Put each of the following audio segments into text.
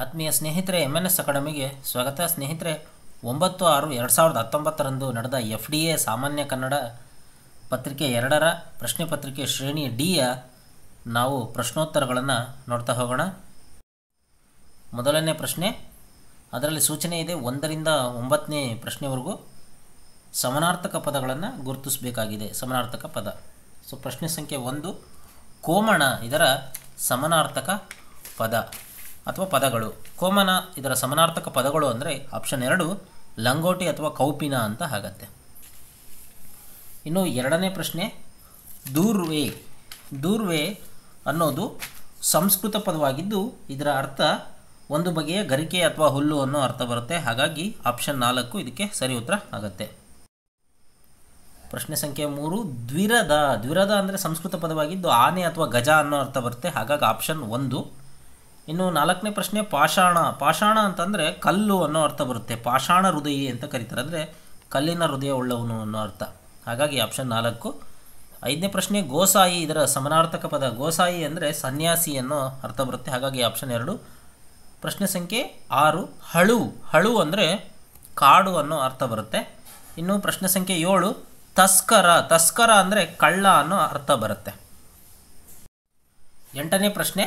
ಆತ್ಮೀಯ ಸ್ನೇಹಿತರೆ M N S ಅಕಾಡೆಮಿಗೆ ಸ್ವಾಗತ ಸ್ನೇಹಿತರೆ ಒಂಬತ್ತು ಆರು ಎರಡು ಸಾವಿರದ ಹತ್ತೊಂಬತ್ತರಂದು ನಡೆದ ಎಫ್ ಡಿ ಎ ಸಾಮಾನ್ಯ ಕನ್ನಡ ಪತ್ರಿಕೆ ಎರಡರ ಪ್ರಶ್ನೆ ಪತ್ರಿಕೆ ಶ್ರೇಣಿ ಡಿಯ ನಾವು ಪ್ರಶ್ನೋತ್ತರಗಳನ್ನು ನೋಡ್ತಾ ಹೋಗೋಣ ಮೊದಲನೇ ಪ್ರಶ್ನೆ ಅದರಲ್ಲಿ ಸೂಚನೆ ಇದೆ ಒಂದರಿಂದ ಒಂಬತ್ತನೇ ಪ್ರಶ್ನೆವರೆಗೂ ಸಮಾನಾರ್ಥಕ ಪದಗಳನ್ನು ಗುರುತಿಸಬೇಕಾಗಿದೆ ಸಮಾನಾರ್ಥಕ ಪದ ಸೊ ಪ್ರಶ್ನೆ ಸಂಖ್ಯೆ ಒಂದು ಕೋಮಣ ಇದರ ಸಮಾನಾರ್ಥಕ ಪದ ಅಥವಾ ಪದಗಳು ಕೋಮನ ಇದರ ಸಮಾನಾರ್ಥಕ ಪದಗಳು ಅಂದರೆ ಆಪ್ಷನ್ ಎರಡು ಲಂಗೋಟಿ ಅಥವಾ ಕೌಪಿನ ಅಂತ ಆಗತ್ತೆ ಇನ್ನು ಎರಡನೇ ಪ್ರಶ್ನೆ ದೂರ್ವೆ ದೂರ್ವೆ ಅನ್ನೋದು ಸಂಸ್ಕೃತ ಪದವಾಗಿದ್ದು ಇದರ ಅರ್ಥ ಒಂದು ಬಗೆಯ ಗರಿಕೆ ಅಥವಾ ಹುಲ್ಲು ಅನ್ನೋ ಅರ್ಥ ಬರುತ್ತೆ ಹಾಗಾಗಿ ಆಪ್ಷನ್ ನಾಲ್ಕು ಇದಕ್ಕೆ ಸರಿ ಉತ್ತರ ಆಗುತ್ತೆ ಪ್ರಶ್ನೆ ಸಂಖ್ಯೆ ಮೂರು ದ್ವಿರದ ದ್ವಿರದ ಅಂದರೆ ಸಂಸ್ಕೃತ ಪದವಾಗಿದ್ದು ಆನೆ ಅಥವಾ ಗಜ ಅನ್ನೋ ಅರ್ಥ ಬರುತ್ತೆ ಹಾಗಾಗಿ ಆಪ್ಷನ್ ಒಂದು ಇನ್ನು ನಾಲ್ಕನೇ ಪ್ರಶ್ನೆ ಪಾಷಾಣ ಪಾಷಾಣ ಅಂತಂದರೆ ಕಲ್ಲು ಅನ್ನೋ ಅರ್ಥ ಬರುತ್ತೆ ಪಾಷಾಣ ಹೃದಯಿ ಅಂತ ಕರೀತಾರೆ ಅಂದರೆ ಕಲ್ಲಿನ ಹೃದಯ ಉಳ್ಳವನು ಅನ್ನೋ ಅರ್ಥ ಹಾಗಾಗಿ ಆಪ್ಷನ್ ನಾಲ್ಕು ಐದನೇ ಪ್ರಶ್ನೆ ಗೋಸಾಯಿ ಇದರ ಸಮಾನಾರ್ಥಕ ಪದ ಗೋಸಾಯಿ ಅಂದರೆ ಸನ್ಯಾಸಿ ಅನ್ನೋ ಅರ್ಥ ಬರುತ್ತೆ ಹಾಗಾಗಿ ಆಪ್ಷನ್ ಎರಡು ಪ್ರಶ್ನೆ ಸಂಖ್ಯೆ ಆರು ಹಳು ಹಳು ಅಂದರೆ ಕಾಡು ಅನ್ನೋ ಅರ್ಥ ಬರುತ್ತೆ ಇನ್ನು ಪ್ರಶ್ನೆ ಸಂಖ್ಯೆ ಏಳು ತಸ್ಕರ ತಸ್ಕರ ಅಂದರೆ ಕಳ್ಳ ಅನ್ನೋ ಅರ್ಥ ಬರುತ್ತೆ ಎಂಟನೇ ಪ್ರಶ್ನೆ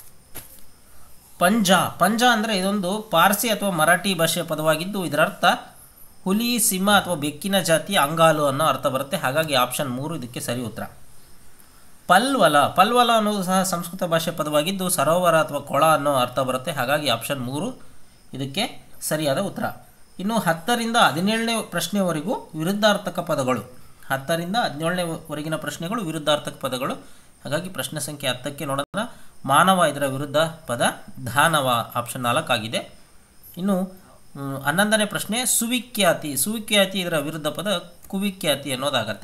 ಪಂಜ ಪಂಜ ಅಂದರೆ ಇದೊಂದು ಪಾರ್ಸಿ ಅಥವಾ ಮರಾಠಿ ಭಾಷೆಯ ಪದವಾಗಿದ್ದು ಇದರ ಅರ್ಥ ಹುಲಿ ಸಿಂಹ ಅಥವಾ ಬೆಕ್ಕಿನ ಜಾತಿಯ ಅಂಗಾಲು ಅನ್ನೋ ಅರ್ಥ ಬರುತ್ತೆ ಹಾಗಾಗಿ ಆಪ್ಷನ್ ಮೂರು ಇದಕ್ಕೆ ಸರಿ ಉತ್ತರ ಪಲ್ವಲ ಪಲ್ವಲ ಅನ್ನೋದು ಸಹ ಸಂಸ್ಕೃತ ಭಾಷೆ ಪದವಾಗಿದ್ದು ಸರೋವರ ಅಥವಾ ಕೊಳ ಅನ್ನೋ ಅರ್ಥ ಬರುತ್ತೆ ಹಾಗಾಗಿ ಆಪ್ಷನ್ ಮೂರು ಇದಕ್ಕೆ ಸರಿಯಾದ ಉತ್ತರ ಇನ್ನು ಹತ್ತರಿಂದ ಹದಿನೇಳನೇ ಪ್ರಶ್ನೆವರೆಗೂ ವಿರುದ್ಧಾರ್ಥಕ ಪದಗಳು ಹತ್ತರಿಂದ ಹದಿನೇಳನೇವರೆಗಿನ ಪ್ರಶ್ನೆಗಳು ವಿರುದ್ಧಾರ್ಥಕ ಪದಗಳು ಹಾಗಾಗಿ ಪ್ರಶ್ನೆ ಸಂಖ್ಯೆ ಹತ್ತಕ್ಕೆ ನೋಡೋಣ ಮಾನವ ಇದರ ವಿರುದ್ಧ ಪದ ದಾನವ ಆಪ್ಷನ್ ನಾಲ್ಕಾಗಿದೆ ಇನ್ನು ಮ್, ಹನ್ನೊಂದನೇ ಪ್ರಶ್ನೆ ಸುವಿಖ್ಯಾತಿ ಸುವಿಖ್ಯಾತಿ ಇದರ ವಿರುದ್ಧ ಪದ ಕುವಿಖ್ಯಾತಿ ಅನ್ನೋದಾಗತ್ತೆ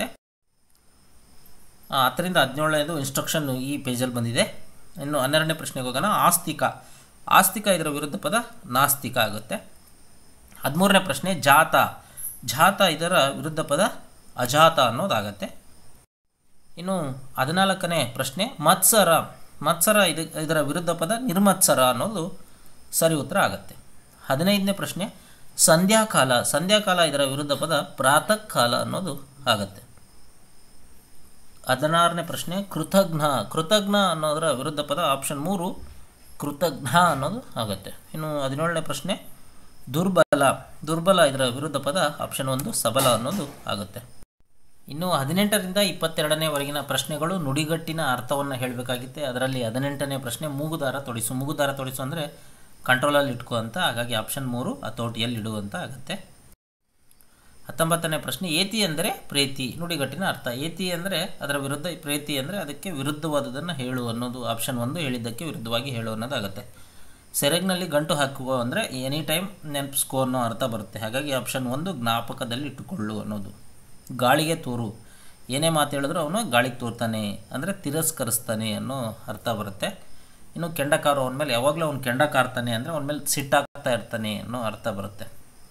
ಆ, ಹತ್ತರಿಂದ ಹದಿನೇಳನೇದು ಇನ್ಸ್ಟ್ರಕ್ಷನ್ ಈ ಪೇಜಲ್ಲಿ ಬಂದಿದೆ ಇನ್ನು ಹನ್ನೆರಡನೇ ಪ್ರಶ್ನೆಗೆ ಹೋಗೋಣ ಆಸ್ತಿಕ ಆಸ್ತಿಕ ಇದರ ವಿರುದ್ಧ ಪದ ನಾಸ್ತಿಕ ಆಗುತ್ತೆ ಹದಿಮೂರನೇ ಪ್ರಶ್ನೆ ಜಾತ ಜಾತ ಇದರ ವಿರುದ್ಧ ಪದ ಅಜಾತ ಅನ್ನೋದಾಗತ್ತೆ ಇನ್ನು ಹದಿನಾಲ್ಕನೇ ಪ್ರಶ್ನೆ ಮತ್ಸರ ಮತ್ಸರ ಇದು ಇದರ ವಿರುದ್ಧ ಪದ ನಿರ್ಮತ್ಸರ ಅನ್ನೋದು ಸರಿ ಉತ್ತರ ಆಗುತ್ತೆ ಹದಿನೈದನೇ ಪ್ರಶ್ನೆ ಸಂಧ್ಯಾಕಾಲ ಸಂಧ್ಯಾಕಾಲ ಇದರ ವಿರುದ್ಧ ಪದ ಪ್ರಾತಃ ಕಾಲ ಅನ್ನೋದು ಆಗುತ್ತೆ ಹದಿನಾರನೇ ಪ್ರಶ್ನೆ ಕೃತಜ್ಞ ಕೃತಜ್ಞ ಅನ್ನೋದರ ವಿರುದ್ಧ ಪದ ಆಪ್ಷನ್ ಮೂರು ಕೃತಜ್ಞ ಅನ್ನೋದು ಆಗುತ್ತೆ ಇನ್ನು ಹದಿನೇಳನೇ ಪ್ರಶ್ನೆ ದುರ್ಬಲ ದುರ್ಬಲ ಇದರ ವಿರುದ್ಧ ಪದ ಆಪ್ಷನ್ ಒಂದು ಸಬಲ ಅನ್ನೋದು ಆಗುತ್ತೆ ಇನ್ನು ಹದಿನೆಂಟರಿಂದ ಇಪ್ಪತ್ತೆರಡನೇವರೆಗಿನ ಪ್ರಶ್ನೆಗಳು ನುಡಿಗಟ್ಟಿನ ಅರ್ಥವನ್ನು ಹೇಳಬೇಕಾಗಿತ್ತೆ ಅದರಲ್ಲಿ ಹದಿನೆಂಟನೇ ಪ್ರಶ್ನೆ ಮೂಗುದಾರ ತೊಡಿಸು ಮೂಗುದಾರ ತೊಡಿಸು ಅಂದರೆ ಕಂಟ್ರೋಲಲ್ಲಿ ಇಟ್ಕೋ ಅಂತ ಹಾಗಾಗಿ ಆಪ್ಷನ್ ಮೂರು ಹತೋಟಿಯಲ್ಲಿ ಇಡು ಅಂತ ಆಗುತ್ತೆ ಹತ್ತೊಂಬತ್ತನೇ ಪ್ರಶ್ನೆ ಏತಿ ಅಂದರೆ ಪ್ರೀತಿ ನುಡಿಗಟ್ಟಿನ ಅರ್ಥ ಏತಿ ಅಂದರೆ ಅದರ ವಿರುದ್ಧ ಪ್ರೀತಿ ಅಂದರೆ ಅದಕ್ಕೆ ವಿರುದ್ಧವಾದುದನ್ನು ಹೇಳು ಅನ್ನೋದು ಆಪ್ಷನ್ ಒಂದು ಹೇಳಿದ್ದಕ್ಕೆ ವಿರುದ್ಧವಾಗಿ ಹೇಳು ಅನ್ನೋದಾಗುತ್ತೆ ಸೆರಗಿನಲ್ಲಿ ಗಂಟು ಹಾಕುವ ಅಂದರೆ ಎನಿ ಟೈಮ್ ನೆನಪಿಸ್ಕೋ ಅನ್ನೋ ಅರ್ಥ ಬರುತ್ತೆ ಹಾಗಾಗಿ ಆಪ್ಷನ್ ಒಂದು ಜ್ಞಾಪಕದಲ್ಲಿ ಇಟ್ಟುಕೊಳ್ಳು ಅನ್ನೋದು ಗಾಳಿಗೆ ತೂರು ಏನೇ ಮಾತು ಹೇಳಿದ್ರು ಅವನು ಗಾಳಿಗೆ ತೂರ್ತಾನೆ ಅಂದರೆ ತಿರಸ್ಕರಿಸ್ತಾನೆ ಅನ್ನೋ ಅರ್ಥ ಬರುತ್ತೆ ಇನ್ನು ಕೆಂಡಕಾರು ಅವನ ಮೇಲೆ ಯಾವಾಗಲೂ ಅವ್ನು ಕೆಂಡ ಕಾರ್ತಾನೆ ಅಂದರೆ ಅವನ ಮೇಲೆ ಸಿಟ್ಟಾಗ್ತಾ ಇರ್ತಾನೆ ಅನ್ನೋ ಅರ್ಥ ಬರುತ್ತೆ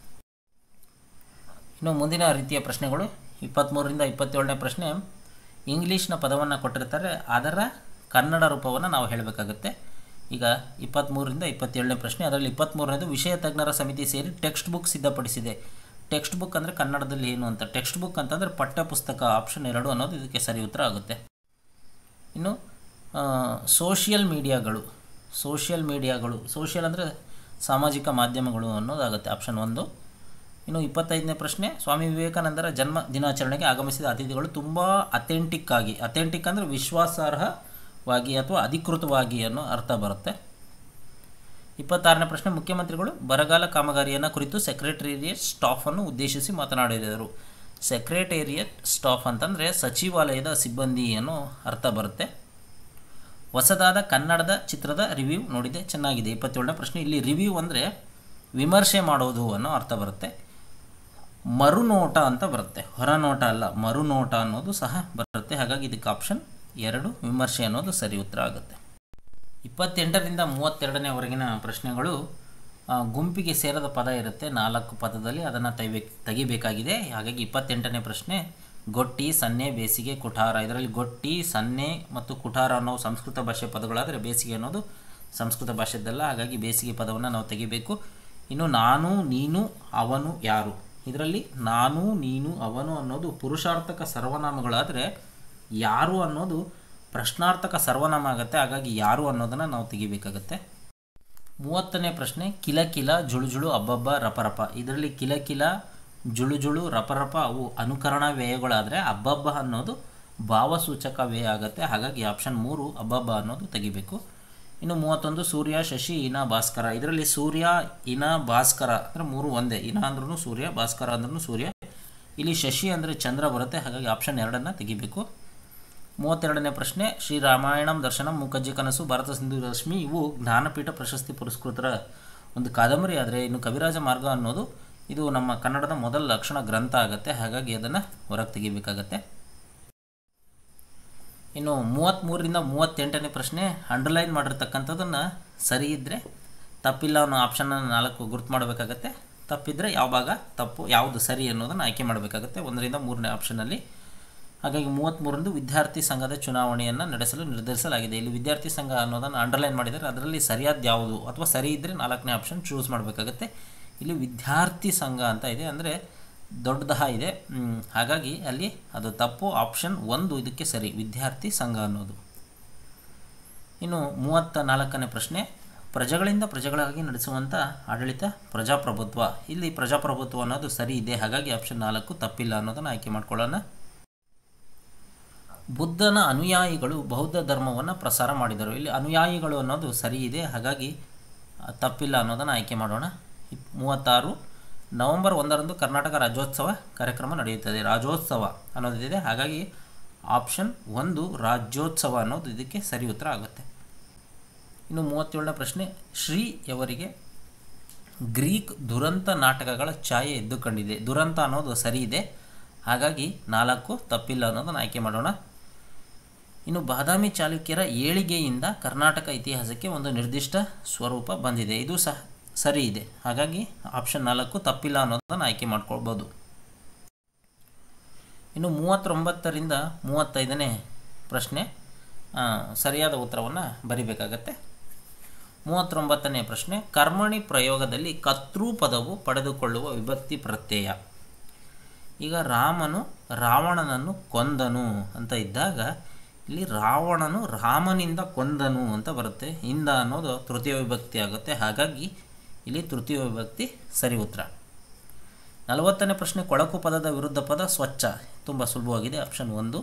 ಇನ್ನು ಮುಂದಿನ ರೀತಿಯ ಪ್ರಶ್ನೆಗಳು ಇಪ್ಪತ್ತ್ಮೂರರಿಂದ ಇಪ್ಪತ್ತೇಳನೇ ಪ್ರಶ್ನೆ ಇಂಗ್ಲೀಷ್ನ ಪದವನ್ನು ಕೊಟ್ಟಿರ್ತಾರೆ ಅದರ ಕನ್ನಡ ರೂಪವನ್ನು ನಾವು ಹೇಳಬೇಕಾಗುತ್ತೆ ಈಗ ಇಪ್ಪತ್ತ್ಮೂರರಿಂದ ಇಪ್ಪತ್ತೇಳನೇ ಪ್ರಶ್ನೆ ಅದರಲ್ಲಿ ಇಪ್ಪತ್ತ್ಮೂರನೇದು ವಿಷಯ ತಜ್ಞರ ಸಮಿತಿ ಸೇರಿ ಟೆಕ್ಸ್ಟ್ ಬುಕ್ ಸಿದ್ಧಪಡಿಸಿದೆ ಟೆಕ್ಸ್ಟ್ ಬುಕ್ ಅಂದರೆ ಕನ್ನಡದಲ್ಲಿ ಏನು ಅಂತ ಟೆಕ್ಸ್ಟ್ ಬುಕ್ ಅಂತಂದರೆ ಪಠ್ಯಪುಸ್ತಕ ಆಪ್ಷನ್ ಎರಡು ಅನ್ನೋದು ಇದಕ್ಕೆ ಸರಿ ಉತ್ತರ ಆಗುತ್ತೆ ಇನ್ನು ಸೋಷಿಯಲ್ ಮೀಡಿಯಾಗಳು ಸೋಷಿಯಲ್ ಮೀಡಿಯಾಗಳು ಸೋಷಿಯಲ್ ಅಂದರೆ ಸಾಮಾಜಿಕ ಮಾಧ್ಯಮಗಳು ಅನ್ನೋದಾಗುತ್ತೆ ಆಪ್ಷನ್ ಒಂದು ಇನ್ನು ಇಪ್ಪತ್ತೈದನೇ ಪ್ರಶ್ನೆ ಸ್ವಾಮಿ ವಿವೇಕಾನಂದರ ಜನ್ಮ ದಿನಾಚರಣೆಗೆ ಆಗಮಿಸಿದ ಅತಿಥಿಗಳು ತುಂಬ ಅಥೆಂಟಿಕ್ ಆಗಿ ಅಥೆಂಟಿಕ್ ಅಂದರೆ ವಿಶ್ವಾಸಾರ್ಹವಾಗಿ ಅಥವಾ ಅಧಿಕೃತವಾಗಿ ಅನ್ನೋ ಅರ್ಥ ಬರುತ್ತೆ ಇಪ್ಪತ್ತಾರನೇ ಪ್ರಶ್ನೆ ಮುಖ್ಯಮಂತ್ರಿಗಳು ಬರಗಾಲ ಕಾಮಗಾರಿಯನ್ನು ಕುರಿತು ಸೆಕ್ರೆಟೇರಿಯಟ್ ಸ್ಟಾಫನ್ನು ಉದ್ದೇಶಿಸಿ ಮಾತನಾಡಿದರು ಸೆಕ್ರೆಟೇರಿಯಟ್ ಸ್ಟಾಫ್ ಅಂತಂದರೆ ಸಚಿವಾಲಯದ ಸಿಬ್ಬಂದಿ ಅನ್ನೋ ಅರ್ಥ ಬರುತ್ತೆ ಹೊಸದಾದ ಕನ್ನಡದ ಚಿತ್ರದ ರಿವ್ಯೂ ನೋಡಿದೆ ಚೆನ್ನಾಗಿದೆ ಇಪ್ಪತ್ತೇಳನೇ ಪ್ರಶ್ನೆ ಇಲ್ಲಿ ರಿವ್ಯೂ ಅಂದರೆ ವಿಮರ್ಶೆ ಮಾಡೋದು ಅನ್ನೋ ಅರ್ಥ ಬರುತ್ತೆ ಮರುನೋಟ ಅಂತ ಬರುತ್ತೆ ಹೊರನೋಟ ಅಲ್ಲ ಮರುನೋಟ ಅನ್ನೋದು ಸಹ ಬರುತ್ತೆ ಹಾಗಾಗಿ ಇದಕ್ಕೆ ಆಪ್ಷನ್ ಎರಡು ವಿಮರ್ಶೆ ಅನ್ನೋದು ಸರಿ ಉತ್ತರ ಆಗುತ್ತೆ ಇಪ್ಪತ್ತೆಂಟರಿಂದ ಮೂವತ್ತೆರಡನೇವರೆಗಿನ ಪ್ರಶ್ನೆಗಳು ಆ, ಗುಂಪಿಗೆ ಸೇರದ ಪದ ಇರುತ್ತೆ ನಾಲ್ಕು ಪದದಲ್ಲಿ ಅದನ್ನು ತೆಗಿಬೇಕು ತೆಗಿಬೇಕಾಗಿದೆ ಹಾಗಾಗಿ ಇಪ್ಪತ್ತೆಂಟನೇ ಪ್ರಶ್ನೆ ಗೊಟ್ಟಿ ಸನ್ನೆ ಬೇಸಿಗೆ ಕುಠಾರ ಇದರಲ್ಲಿ ಗೊಟ್ಟಿ ಸನ್ನೆ ಮತ್ತು ಕುಠಾರ ಅನ್ನೋ ಸಂಸ್ಕೃತ ಭಾಷೆ ಪದಗಳಾದರೆ ಬೇಸಿಗೆ ಅನ್ನೋದು ಸಂಸ್ಕೃತ ಭಾಷೆದ್ದಲ್ಲ ಹಾಗಾಗಿ ಬೇಸಿಗೆ ಪದವನ್ನು ನಾವು ತೆಗಿಬೇಕು ಇನ್ನು ನಾನು ನೀನು ಅವನು ಯಾರು ಇದರಲ್ಲಿ ನಾನು ನೀನು ಅವನು ಅನ್ನೋದು ಪುರುಷಾರ್ಥಕ ಸರ್ವನಾಮಗಳಾದರೆ ಯಾರು ಅನ್ನೋದು ಪ್ರಶ್ನಾರ್ಥಕ ಸರ್ವನಾಮ ಆಗುತ್ತೆ ಹಾಗಾಗಿ ಯಾರು ಅನ್ನೋದನ್ನು ನಾವು ತೆಗಿಬೇಕಾಗತ್ತೆ ಮೂವತ್ತನೇ ಪ್ರಶ್ನೆ ಕಿಲ ಕಿಲ ಜುಳು ಜುಳು ಅಬ್ಬಬ್ಬ ರಪರಪ ಇದರಲ್ಲಿ ಕಿಲ ಕಿಲ ಜುಳು ಜುಳು ರಪರಪ ಅವು ಅನುಕರಣ ವ್ಯಯಗಳಾದರೆ ಅಬ್ಬಬ್ಬ ಅನ್ನೋದು ಭಾವಸೂಚಕ ವ್ಯಯ ಆಗುತ್ತೆ ಹಾಗಾಗಿ ಆಪ್ಷನ್ ಮೂರು ಅಬ್ಬಬ್ಬ ಅನ್ನೋದು ತೆಗಿಬೇಕು ಇನ್ನು ಮೂವತ್ತೊಂದು ಸೂರ್ಯ ಶಶಿ ಇನ ಭಾಸ್ಕರ ಇದರಲ್ಲಿ ಸೂರ್ಯ ಇನ ಭಾಸ್ಕರ ಅಂದರೆ ಮೂರು ಒಂದೇ ಇನ ಅಂದ್ರೂ ಸೂರ್ಯ ಭಾಸ್ಕರ ಅಂದ್ರೂ ಸೂರ್ಯ ಇಲ್ಲಿ ಶಶಿ ಅಂದರೆ ಚಂದ್ರ ಬರುತ್ತೆ ಹಾಗಾಗಿ ಆಪ್ಷನ್ ಎರಡನ್ನು ತೆಗಿಬೇಕು ಮೂವತ್ತೆರಡನೇ ಪ್ರಶ್ನೆ ಶ್ರೀ ರಾಮಾಯಣಂ ದರ್ಶನಂ ಮುಖಜ್ಜಿ ಕನಸು ಭಾರತ ಸಿಂಧು ರಶ್ಮಿ ಇವು ಜ್ಞಾನಪೀಠ ಪ್ರಶಸ್ತಿ ಪುರಸ್ಕೃತರ ಒಂದು ಕಾದಂಬರಿ ಆದರೆ ಇನ್ನು ಕವಿರಾಜ ಮಾರ್ಗ ಅನ್ನೋದು ಇದು ನಮ್ಮ ಕನ್ನಡದ ಮೊದಲ ಲಕ್ಷಣ ಗ್ರಂಥ ಆಗುತ್ತೆ ಹಾಗಾಗಿ ಅದನ್ನು ಹೊರಗೆ ತೆಗಿಬೇಕಾಗತ್ತೆ ಇನ್ನು ಮೂವತ್ತ್ಮೂರರಿಂದ ಮೂವತ್ತೆಂಟನೇ ಪ್ರಶ್ನೆ ಅಂಡರ್ಲೈನ್ ಮಾಡಿರ್ತಕ್ಕಂಥದ್ದನ್ನು ಸರಿ ಇದ್ದರೆ ತಪ್ಪಿಲ್ಲ ಅನ್ನೋ ಆಪ್ಷನನ್ನು ನಾಲ್ಕು ಗುರ್ತು ಮಾಡಬೇಕಾಗತ್ತೆ ತಪ್ಪಿದ್ರೆ ಯಾವ ಭಾಗ ತಪ್ಪು ಯಾವುದು ಸರಿ ಅನ್ನೋದನ್ನು ಆಯ್ಕೆ ಮಾಡಬೇಕಾಗುತ್ತೆ ಒಂದರಿಂದ ಮೂರನೇ ಆಪ್ಷನಲ್ಲಿ ಹಾಗಾಗಿ ಮೂವತ್ತ್ಮೂರರಂದು ವಿದ್ಯಾರ್ಥಿ ಸಂಘದ ಚುನಾವಣೆಯನ್ನು ನಡೆಸಲು ನಿರ್ಧರಿಸಲಾಗಿದೆ ಇಲ್ಲಿ ವಿದ್ಯಾರ್ಥಿ ಸಂಘ ಅನ್ನೋದನ್ನು ಅಂಡರ್ಲೈನ್ ಮಾಡಿದರೆ ಅದರಲ್ಲಿ ಸರಿಯಾದ ಯಾವುದು ಅಥವಾ ಸರಿ ಇದ್ದರೆ ನಾಲ್ಕನೇ ಆಪ್ಷನ್ ಚೂಸ್ ಮಾಡಬೇಕಾಗತ್ತೆ ಇಲ್ಲಿ ವಿದ್ಯಾರ್ಥಿ ಸಂಘ ಅಂತ ಇದೆ ಅಂದರೆ ದೊಡ್ಡದಹ ಇದೆ ಹ್ಮ್, ಹಾಗಾಗಿ ಅಲ್ಲಿ ಅದು ತಪ್ಪು ಆಪ್ಷನ್ ಒಂದು ಇದಕ್ಕೆ ಸರಿ ವಿದ್ಯಾರ್ಥಿ ಸಂಘ ಅನ್ನೋದು ಇನ್ನು ಮೂವತ್ತ ನಾಲ್ಕನೇ ಪ್ರಶ್ನೆ ಪ್ರಜೆಗಳಿಂದ ಪ್ರಜೆಗಳಾಗಿ ನಡೆಸುವಂಥ ಆಡಳಿತ ಪ್ರಜಾಪ್ರಭುತ್ವ ಇಲ್ಲಿ ಪ್ರಜಾಪ್ರಭುತ್ವ ಅನ್ನೋದು ಸರಿ ಇದೆ ಹಾಗಾಗಿ ಆಪ್ಷನ್ ನಾಲ್ಕು ತಪ್ಪಿಲ್ಲ ಅನ್ನೋದನ್ನು ಆಯ್ಕೆ ಮಾಡ್ಕೊಳ್ಳೋಣ ಬುದ್ಧನ ಅನುಯಾಯಿಗಳು ಬೌದ್ಧ ಧರ್ಮವನ್ನು ಪ್ರಸಾರ ಮಾಡಿದರು ಇಲ್ಲಿ ಅನುಯಾಯಿಗಳು ಅನ್ನೋದು ಸರಿ ಇದೆ ಹಾಗಾಗಿ ಆ, ತಪ್ಪಿಲ್ಲ ಅನ್ನೋದನ್ನು ಆಯ್ಕೆ ಮಾಡೋಣ ಇಪ್- ಮೂವತ್ತಾರು ನವೆಂಬರ್ ಒಂದರಂದು ಕರ್ನಾಟಕ ರಾಜ್ಯೋತ್ಸವ ಕಾರ್ಯಕ್ರಮ ನಡೆಯುತ್ತದೆ ರಾಜ್ಯೋತ್ಸವ ಅನ್ನೋದಿದೆ ಹಾಗಾಗಿ ಆಪ್ಷನ್ ಒಂದು ರಾಜ್ಯೋತ್ಸವ ಅನ್ನೋದು ಇದಕ್ಕೆ ಸರಿ ಉತ್ತರ ಆಗುತ್ತೆ ಇನ್ನು ಮೂವತ್ತೇಳನೇ ಪ್ರಶ್ನೆ ಶ್ರೀಯವರಿಗೆ ಗ್ರೀಕ್ ದುರಂತ ನಾಟಕಗಳ ಛಾಯೆ ಎದ್ದು ಕಂಡಿದೆ ದುರಂತ ಅನ್ನೋದು ಸರಿ ಇದೆ ಹಾಗಾಗಿ ನಾಲ್ಕು ತಪ್ಪಿಲ್ಲ ಅನ್ನೋದನ್ನು ಆಯ್ಕೆ ಮಾಡೋಣ ಇನ್ನು ಬಾದಾಮಿ ಚಾಲುಕ್ಯರ ಏಳಿಗೆಯಿಂದ ಕರ್ನಾಟಕ ಇತಿಹಾಸಕ್ಕೆ ಒಂದು ನಿರ್ದಿಷ್ಟ ಸ್ವರೂಪ ಬಂದಿದೆ ಇದು ಸಹ ಸರಿ ಇದೆ ಹಾಗಾಗಿ ಆಪ್ಷನ್ ನಾಲ್ಕು ತಪ್ಪಿಲ್ಲ ಅನ್ನೋದನ್ನು ಆಯ್ಕೆ ಮಾಡ್ಕೊಳ್ಬೋದು ಇನ್ನು ಮೂವತ್ತೊಂಬತ್ತರಿಂದ ಮೂವತ್ತೈದನೇ ಪ್ರಶ್ನೆ ಆ, ಸರಿಯಾದ ಉತ್ತರವನ್ನು ಬರಿಬೇಕಾಗತ್ತೆ ಮೂವತ್ತೊಂಬತ್ತನೇ ಪ್ರಶ್ನೆ ಕರ್ಮಣಿ ಪ್ರಯೋಗದಲ್ಲಿ ಕರ್ತೃ ಪದವು ಪಡೆದುಕೊಳ್ಳುವ ವಿಭಕ್ತಿ ಪ್ರತ್ಯಯ ಈಗ ರಾಮನು ರಾವಣನನ್ನು ಕೊಂದನು ಅಂತ ಇದ್ದಾಗ ಇಲ್ಲಿ ರಾವಣನು ರಾಮನಿಂದ ಕೊಂದನು ಅಂತ ಬರುತ್ತೆ ಇಂದ ಅನ್ನೋದು ತೃತೀಯ ವಿಭಕ್ತಿ ಆಗುತ್ತೆ ಹಾಗಾಗಿ ಇಲ್ಲಿ ತೃತೀಯ ವಿಭಕ್ತಿ ಸರಿ ಉತ್ತರ ನಲವತ್ತನೇ ಪ್ರಶ್ನೆ ಕೊಳಕು ಪದದ ವಿರುದ್ಧ ಪದ ಸ್ವಚ್ಛ ತುಂಬ ಸುಲಭವಾಗಿದೆ ಆಪ್ಷನ್ ಒಂದು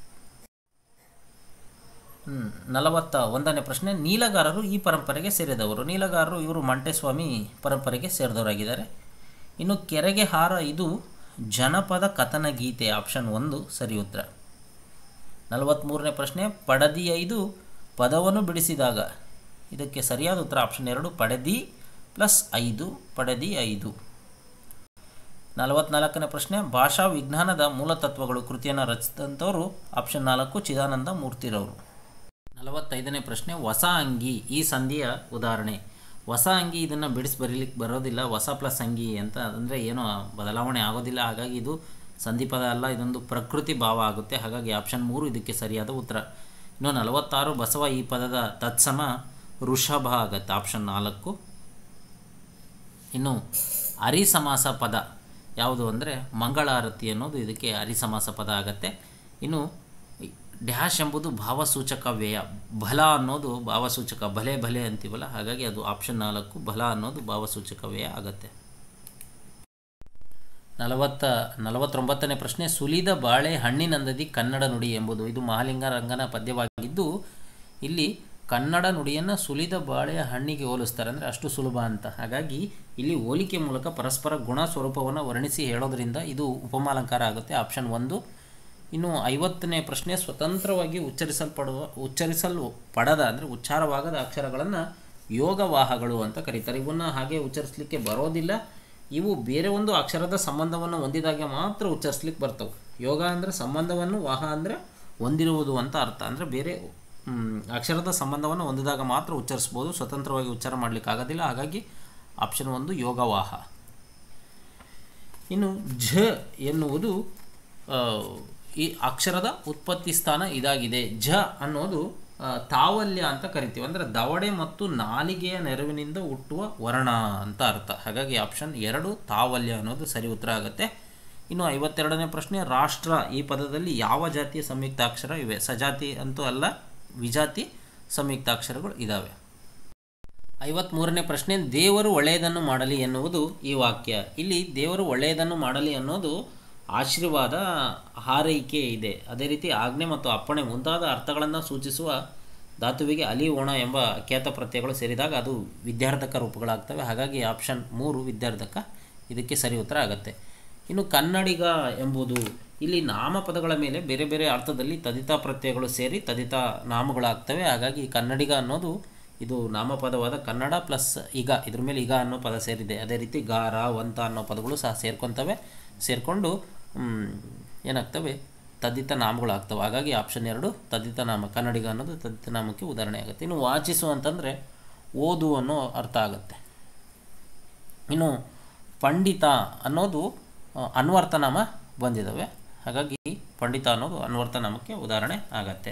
ಹ್ಮ್, ನಲವತ್ತ ಒಂದನೇ ಪ್ರಶ್ನೆ ನೀಲಗಾರರು ಈ ಪರಂಪರೆಗೆ ಸೇರಿದವರು ನೀಲಗಾರರು ಇವರು ಮಂಟೆಸ್ವಾಮಿ ಪರಂಪರೆಗೆ ಸೇರಿದವರಾಗಿದ್ದಾರೆ ಇನ್ನು ಕೆರೆಗೆ ಹಾರ ಇದು ಜನಪದ ಕಥನ ಗೀತೆ ಆಪ್ಷನ್ ಒಂದು ಸರಿ ಉತ್ತರ ನಲವತ್ತ್ಮೂರನೇ ಪ್ರಶ್ನೆ ಪಡದಿ ಐದು ಪದವನ್ನು ಬಿಡಿಸಿದಾಗ ಇದಕ್ಕೆ ಸರಿಯಾದ ಉತ್ತರ ಆಪ್ಷನ್ ಎರಡು ಪಡೆದಿ ಪ್ಲಸ್ ಐದು ಪಡೆದಿ ಐದು ನಲವತ್ನಾಲ್ಕನೇ ಪ್ರಶ್ನೆ ಭಾಷಾ ವಿಜ್ಞಾನದ ಮೂಲತತ್ವಗಳು ಕೃತಿಯನ್ನು ರಚಿಸಿದಂಥವರು ಆಪ್ಷನ್ ನಾಲ್ಕು ಚಿದಾನಂದ ಮೂರ್ತಿರವರು ನಲವತ್ತೈದನೇ ಪ್ರಶ್ನೆ ಹೊಸ ಅಂಗಿ ಈ ಸಂಧಿಯ ಉದಾಹರಣೆ ಹೊಸ ಅಂಗಿ ಇದನ್ನು ಬಿಡಿಸಿ ಬರೀಲಿಕ್ಕೆ ಬರೋದಿಲ್ಲ ಹೊಸ ಪ್ಲಸ್ ಅಂಗಿ ಅಂತ ಅಂದರೆ ಏನೋ ಬದಲಾವಣೆ ಆಗೋದಿಲ್ಲ ಹಾಗಾಗಿ ಇದು ಸಂಧಿಪದ ಅಲ್ಲ ಇದೊಂದು ಪ್ರಕೃತಿ ಭಾವ ಆಗುತ್ತೆ ಹಾಗಾಗಿ ಆಪ್ಷನ್ ಮೂರು ಇದಕ್ಕೆ ಸರಿಯಾದ ಉತ್ತರ ಇನ್ನು ನಲವತ್ತಾರು ಬಸವ ಈ ಪದದ ತತ್ಸಮ ವೃಷಭ ಆಗುತ್ತೆ ಆಪ್ಷನ್ ನಾಲ್ಕು ಇನ್ನು ಅರಿಸಮಾಸ ಪದ ಯಾವುದು ಅಂದರೆ ಮಂಗಳಾರತಿ ಅನ್ನೋದು ಇದಕ್ಕೆ ಅರಿಸಮಾಸ ಪದ ಆಗತ್ತೆ ಇನ್ನು ಡ್ಯಾಶ್ ಎಂಬುದು ಭಾವಸೂಚಕ ವ್ಯಯ ಬಲ ಅನ್ನೋದು ಭಾವಸೂಚಕ ಭಲೆ ಭಲೆ ಅಂತೀವಲ್ಲ ಹಾಗಾಗಿ ಅದು ಆಪ್ಷನ್ ನಾಲ್ಕು ಬಲ ಅನ್ನೋದು ಭಾವಸೂಚಕ ವ್ಯಯ ಆಗತ್ತೆ ನಲವತ್ತ ನಲವತ್ತೊಂಬತ್ತನೇ ಪ್ರಶ್ನೆ ಸುಲಿದ ಬಾಳೆ ಹಣ್ಣಿನಂದದಿ ಕನ್ನಡ ನುಡಿ ಎಂಬುದು ಇದು ಮಹಾಲಿಂಗ ರಂಗನ ಪದ್ಯವಾಗಿದ್ದು ಇಲ್ಲಿ ಕನ್ನಡ ನುಡಿಯನ್ನು ಸುಲಿದ ಬಾಳೆಯ ಹಣ್ಣಿಗೆ ಹೋಲಿಸ್ತಾರೆ ಅಂದರೆ ಅಷ್ಟು ಸುಲಭ ಅಂತ ಹಾಗಾಗಿ ಇಲ್ಲಿ ಹೋಲಿಕೆ ಮೂಲಕ ಪರಸ್ಪರ ಗುಣ ಸ್ವರೂಪವನ್ನು ವರ್ಣಿಸಿ ಹೇಳೋದ್ರಿಂದ ಇದು ಉಪಮಾಲಂಕಾರ ಆಗುತ್ತೆ ಆಪ್ಷನ್ ಒಂದು ಇನ್ನು ಐವತ್ತನೇ ಪ್ರಶ್ನೆ ಸ್ವತಂತ್ರವಾಗಿ ಉಚ್ಚರಿಸಲ್ಪಡುವ ಉಚ್ಚರಿಸಲು ಪಡದ ಅಂದರೆ ಉಚ್ಚಾರವಾಗದ ಅಕ್ಷರಗಳನ್ನು ಯೋಗವಾಹಗಳು ಅಂತ ಕರೀತಾರೆ ಇವನ್ನು ಹಾಗೆ ಉಚ್ಚರಿಸಲಿಕ್ಕೆ ಬರೋದಿಲ್ಲ ಇವು ಬೇರೆ ಒಂದು ಅಕ್ಷರದ ಸಂಬಂಧವನ್ನು ಹೊಂದಿದಾಗ ಮಾತ್ರ ಉಚ್ಚರಿಸ್ಲಿಕ್ಕೆ ಬರ್ತವೆ ಯೋಗ ಅಂದರೆ ಸಂಬಂಧವನ್ನು ವಾಹ ಅಂದರೆ ಹೊಂದಿರುವುದು ಅಂತ ಅರ್ಥ ಅಂದರೆ ಬೇರೆ ಮ್, ಅಕ್ಷರದ ಸಂಬಂಧವನ್ನು ಹೊಂದಿದಾಗ ಮಾತ್ರ ಉಚ್ಚರಿಸ್ಬೋದು ಸ್ವತಂತ್ರವಾಗಿ ಉಚ್ಚಾರ ಮಾಡಲಿಕ್ಕೆ ಆಗೋದಿಲ್ಲ ಹಾಗಾಗಿ ಆಪ್ಷನ್ ಒಂದು ಯೋಗವಾಹ ಇನ್ನು ಝ ಎನ್ನುವುದು ಆ, ಈ ಅಕ್ಷರದ ಉತ್ಪತ್ತಿ ಸ್ಥಾನ ಇದಾಗಿದೆ ಝ ಅನ್ನೋದು ಆ, ತಾವಲ್ಯ ಅಂತ ಕರಿತೀವಿ ಅಂದರೆ ದವಡೆ ಮತ್ತು ನಾಲಿಗೆಯ ನೆರವಿನಿಂದ ಹುಟ್ಟುವ ವರ್ಣ ಅಂತ ಅರ್ಥ ಹಾಗಾಗಿ ಆಪ್ಷನ್ ಎರಡು ತಾವಲ್ಯ ಅನ್ನೋದು ಸರಿ ಉತ್ತರ ಆಗುತ್ತೆ ಇನ್ನು ಐವತ್ತೆರಡನೇ ಪ್ರಶ್ನೆ ರಾಷ್ಟ್ರ ಈ ಪದದಲ್ಲಿ ಯಾವ ಜಾತಿಯ ಸಂಯುಕ್ತಾಕ್ಷರ ಇವೆ ಸಜಾತಿ ಅಂತೂ ಅಲ್ಲ ವಿಜಾತಿ ಸಂಯುಕ್ತಾಕ್ಷರಗಳು ಇದ್ದಾವೆ ಐವತ್ತ್ಮೂರನೇ ಪ್ರಶ್ನೆ ದೇವರು ಒಳ್ಳೆಯದನ್ನು ಮಾಡಲಿ ಎನ್ನುವುದು ಈ ವಾಕ್ಯ ಇಲ್ಲಿ ದೇವರು ಒಳ್ಳೆಯದನ್ನು ಮಾಡಲಿ ಅನ್ನೋದು ಆಶೀರ್ವಾದ ಹಾರೈಕೆ ಇದೆ ಅದೇ ರೀತಿ ಆಜ್ಞೆ ಮತ್ತು ಅಪ್ಪಣೆ ಮುಂತಾದ ಅರ್ಥಗಳನ್ನು ಸೂಚಿಸುವ ಧಾತುವಿಗೆ ಅಲಿ ಓಣ ಎಂಬ ಖ್ಯಾತ ಪ್ರತ್ಯಯಗಳು ಸೇರಿದಾಗ ಅದು ವಿದ್ಯಾರ್ಥಕ ರೂಪಗಳಾಗ್ತವೆ ಹಾಗಾಗಿ ಆಪ್ಷನ್ ಮೂರು ವಿದ್ಯಾರ್ಥಕ ಇದಕ್ಕೆ ಸರಿ ಉತ್ತರ ಆಗುತ್ತೆ ಇನ್ನು ಕನ್ನಡಿಗ ಎಂಬುದು ಇಲ್ಲಿ ನಾಮಪದಗಳ ಮೇಲೆ ಬೇರೆ ಬೇರೆ ಅರ್ಥದಲ್ಲಿ ತದಿತ ಪ್ರತ್ಯಯಗಳು ಸೇರಿ ತದಿತ ನಾಮಗಳಾಗ್ತವೆ ಹಾಗಾಗಿ ಕನ್ನಡಿಗ ಅನ್ನೋದು ಇದು ನಾಮಪದವಾದ ಕನ್ನಡ ಪ್ಲಸ್ ಈಗ ಇದ್ರ ಮೇಲೆ ಈಗ ಅನ್ನೋ ಪದ ಸೇರಿದೆ ಅದೇ ರೀತಿ ಗಾರ ವಂತ ಅನ್ನೋ ಪದಗಳು ಸಹ ಸೇರ್ಕೊತವೆ ಸೇರಿಕೊಂಡು ಏನಾಗ್ತವೆ ತದ್ದಿತ ನಾಮಗಳಾಗ್ತವೆ ಹಾಗಾಗಿ ಆಪ್ಷನ್ ಎರಡು ತದ್ದಿತ ನಾಮ ಕನ್ನಡಿಗ ಅನ್ನೋದು ತದ್ದಿತ ನಾಮಕ್ಕೆ ಉದಾಹರಣೆ ಆಗುತ್ತೆ ಇನ್ನು ವಾಚಿಸು ಅಂತಂದರೆ ಓದು ಅನ್ನೋ ಅರ್ಥ ಆಗುತ್ತೆ ಇನ್ನು ಪಂಡಿತ ಅನ್ನೋದು ಆ, ಅನ್ವರ್ಥನಾಮ ಬಂದಿದ್ದಾವೆ ಹಾಗಾಗಿ ಪಂಡಿತ ಅನ್ನೋದು ಅನ್ವರ್ಥನಾಮಕ್ಕೆ ಉದಾಹರಣೆ ಆಗತ್ತೆ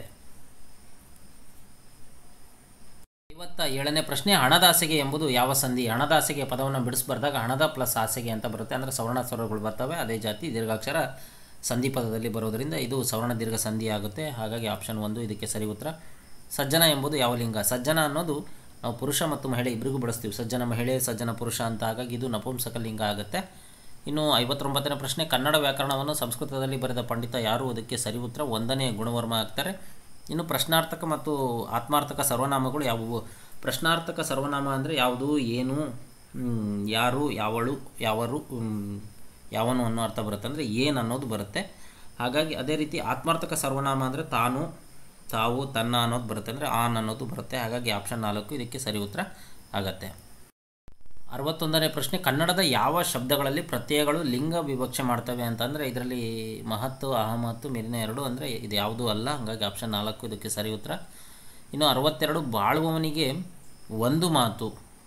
ಐವತ್ತ ಏಳನೇ ಪ್ರಶ್ನೆ ಹಣದಾಸೆಗೆ ಎಂಬುದು ಯಾವ ಸಂಧಿ ಹಣದಾಸೆಗೆ ಪದವನ್ನು ಬಿಡಿಸ್ಬಾರ್ದಾಗ ಹಣದ ಪ್ಲಸ್ ಆಸೆಗೆ ಅಂತ ಬರುತ್ತೆ ಅಂದರೆ ಸವರ್ಣ ಸ್ವರಗಳು ಬರ್ತವೆ ಅದೇ ಜಾತಿ ದೀರ್ಘಾಕ್ಷರ ಸಂಧಿ ಪದದಲ್ಲಿ ಬರೋದರಿಂದ ಇದು ಸವರ್ಣ ದೀರ್ಘ ಸಂಧಿ ಆಗುತ್ತೆ ಹಾಗಾಗಿ ಆಪ್ಷನ್ ಒಂದು ಇದಕ್ಕೆ ಸರಿ ಉತ್ತರ ಸಜ್ಜನ ಎಂಬುದು ಯಾವ ಲಿಂಗ ಸಜ್ಜನ ಅನ್ನೋದು ನಾವು ಪುರುಷ ಮತ್ತು ಮಹಿಳೆ ಇಬ್ಬರಿಗೂ ಬಳಸ್ತೀವಿ ಸಜ್ಜನ ಮಹಿಳೆ ಸಜ್ಜನ ಪುರುಷ ಅಂತ ಹಾಗಾಗಿ ಇದು ನಪುಂಸಕ ಲಿಂಗ ಆಗುತ್ತೆ ಇನ್ನು ಐವತ್ತೊಂಬತ್ತನೇ ಪ್ರಶ್ನೆ ಕನ್ನಡ ವ್ಯಾಕರಣವನ್ನು ಸಂಸ್ಕೃತದಲ್ಲಿ ಬರೆದ ಪಂಡಿತ ಯಾರು ಅದಕ್ಕೆ ಸರಿ ಉತ್ತರ ಒಂದನೇ ಗುಣವರ್ಮ ಆಗ್ತಾರೆ ಇನ್ನು ಪ್ರಶ್ನಾರ್ಥಕ ಮತ್ತು ಆತ್ಮಾರ್ಥಕ ಸರ್ವನಾಮಗಳು ಯಾವುವು ಪ್ರಶ್ನಾರ್ಥಕ ಸರ್ವನಾಮ ಅಂದರೆ ಯಾವುದು ಏನು ಮ್, ಯಾರು ಯಾವಳು ಯಾವರು ಮ್, ಯಾವನು ಅನ್ನೋ ಅರ್ಥ ಬರುತ್ತೆ ಅಂದರೆ ಏನು ಅನ್ನೋದು ಬರುತ್ತೆ ಹಾಗಾಗಿ ಅದೇ ರೀತಿ ಆತ್ಮಾರ್ಥಕ ಸರ್ವನಾಮ ಅಂದರೆ ತಾನು ತಾವು ತನ್ನ ಅನ್ನೋದು ಬರುತ್ತೆ ಅಂದರೆ ಆನ್ ಅನ್ನೋದು ಬರುತ್ತೆ ಹಾಗಾಗಿ ಆಪ್ಷನ್ ನಾಲ್ಕು ಇದಕ್ಕೆ ಸರಿ ಉತ್ತರ ಆಗತ್ತೆ ಅರವತ್ತೊಂದನೇ ಪ್ರಶ್ನೆ ಕನ್ನಡದ ಯಾವ ಶಬ್ದಗಳಲ್ಲಿ ಪ್ರತ್ಯಯಗಳು ಲಿಂಗ ವಿವಕ್ಷೆ ಮಾಡ್ತವೆ ಅಂತಂದರೆ ಇದರಲ್ಲಿ ಮಹತ್ತು ಅಹಮತ್ತು ಮೇಲಿನ ಎರಡು ಅಂದರೆ ಇದು ಯಾವುದೂ ಅಲ್ಲ ಹಾಗಾಗಿ ಆಪ್ಷನ್ ನಾಲ್ಕು ಇದಕ್ಕೆ ಸರಿ ಉತ್ತರ ಇನ್ನು ಅರವತ್ತೆರಡು ಬಾಳುವವನಿಗೆ ಒಂದು ಮಾತು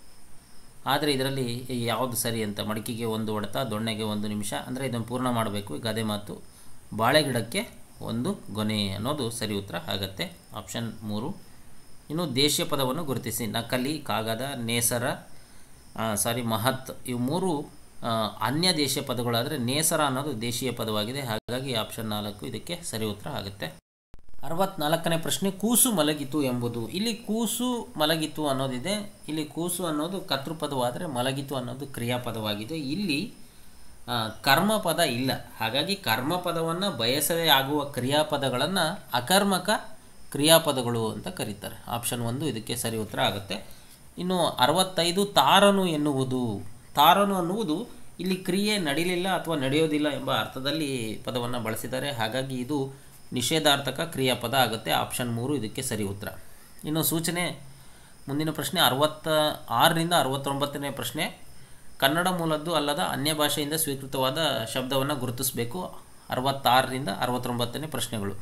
ಆದರೆ ಇದರಲ್ಲಿ ಯಾವುದು ಸರಿ ಅಂತ ಮಡಿಕೆಗೆ ಒಂದು ಹೊಡೆತ ದೊಣ್ಣೆಗೆ ಒಂದು ನಿಮಿಷ ಅಂದರೆ ಇದನ್ನು ಪೂರ್ಣ ಮಾಡಬೇಕು ಈಗ ಅದೇ ಮಾತು ಬಾಳೆಗಿಡಕ್ಕೆ ಒಂದು ಗೊನೆ ಅನ್ನೋದು ಸರಿ ಉತ್ತರ ಆಗತ್ತೆ ಆಪ್ಷನ್ ಮೂರು ಇನ್ನು ದೇಶೀಯ ಪದವನ್ನು ಗುರುತಿಸಿ ನಕಲಿ ಕಾಗದ ನೇಸರ ಸಾರಿ ಮಹತ್ ಇವು ಮೂರು ಆ, ಅನ್ಯ ದೇಶೀಯ ಪದಗಳಾದರೆ ನೇಸರ ಅನ್ನೋದು ದೇಶೀಯ ಪದವಾಗಿದೆ ಹಾಗಾಗಿ ಆಪ್ಷನ್ ನಾಲ್ಕು ಇದಕ್ಕೆ ಸರಿ ಉತ್ತರ ಆಗುತ್ತೆ ಅರವತ್ನಾಲ್ಕನೇ ಪ್ರಶ್ನೆ ಕೂಸು ಮಲಗಿತು ಎಂಬುದು ಇಲ್ಲಿ ಕೂಸು ಮಲಗಿತು ಅನ್ನೋದಿದೆ ಇಲ್ಲಿ ಕೂಸು ಅನ್ನೋದು ಕರ್ತೃಪದವಾದರೆ ಮಲಗಿತು ಅನ್ನೋದು ಕ್ರಿಯಾಪದವಾಗಿದೆ ಇಲ್ಲಿ ಆ, ಕರ್ಮಪದ ಇಲ್ಲ ಹಾಗಾಗಿ ಕರ್ಮಪದವನ್ನು ಬಯಸದೇ ಆಗುವ ಕ್ರಿಯಾಪದಗಳನ್ನು ಅಕರ್ಮಕ ಕ್ರಿಯಾಪದಗಳು ಅಂತ ಕರೀತಾರೆ ಆಪ್ಷನ್ ಒಂದು ಇದಕ್ಕೆ ಸರಿ ಉತ್ತರ ಆಗುತ್ತೆ ಇನ್ನು ಅರವತ್ತೈದು ತಾರನು ಎನ್ನುವುದು ತಾರನು ಅನ್ನುವುದು ಇಲ್ಲಿ ಕ್ರಿಯೆ ನಡೀಲಿಲ್ಲ ಅಥವಾ ನಡೆಯೋದಿಲ್ಲ ಎಂಬ ಅರ್ಥದಲ್ಲಿ ಪದವನ್ನು ಬಳಸಿದ್ದಾರೆ ಹಾಗಾಗಿ ಇದು ನಿಷೇಧಾರ್ಥಕ ಕ್ರಿಯಾಪದ ಆಗುತ್ತೆ ಆಪ್ಷನ್ ಮೂರು ಇದಕ್ಕೆ ಸರಿ ಉತ್ತರ ಇನ್ನು ಸೂಚನೆ ಮುಂದಿನ ಪ್ರಶ್ನೆ ಅರವತ್ತ ಆರರಿಂದ ಅರವತ್ತೊಂಬತ್ತನೇ ಪ್ರಶ್ನೆ ಕನ್ನಡ ಮೂಲದ್ದು ಅಲ್ಲದ ಅನ್ಯ ಭಾಷೆಯಿಂದ ಸ್ವೀಕೃತವಾದ ಶಬ್ದವನ್ನು ಗುರುತಿಸಬೇಕು ಅರವತ್ತಾರರಿಂದ ಅರವತ್ತೊಂಬತ್ತನೇ ಪ್ರಶ್ನೆಗಳು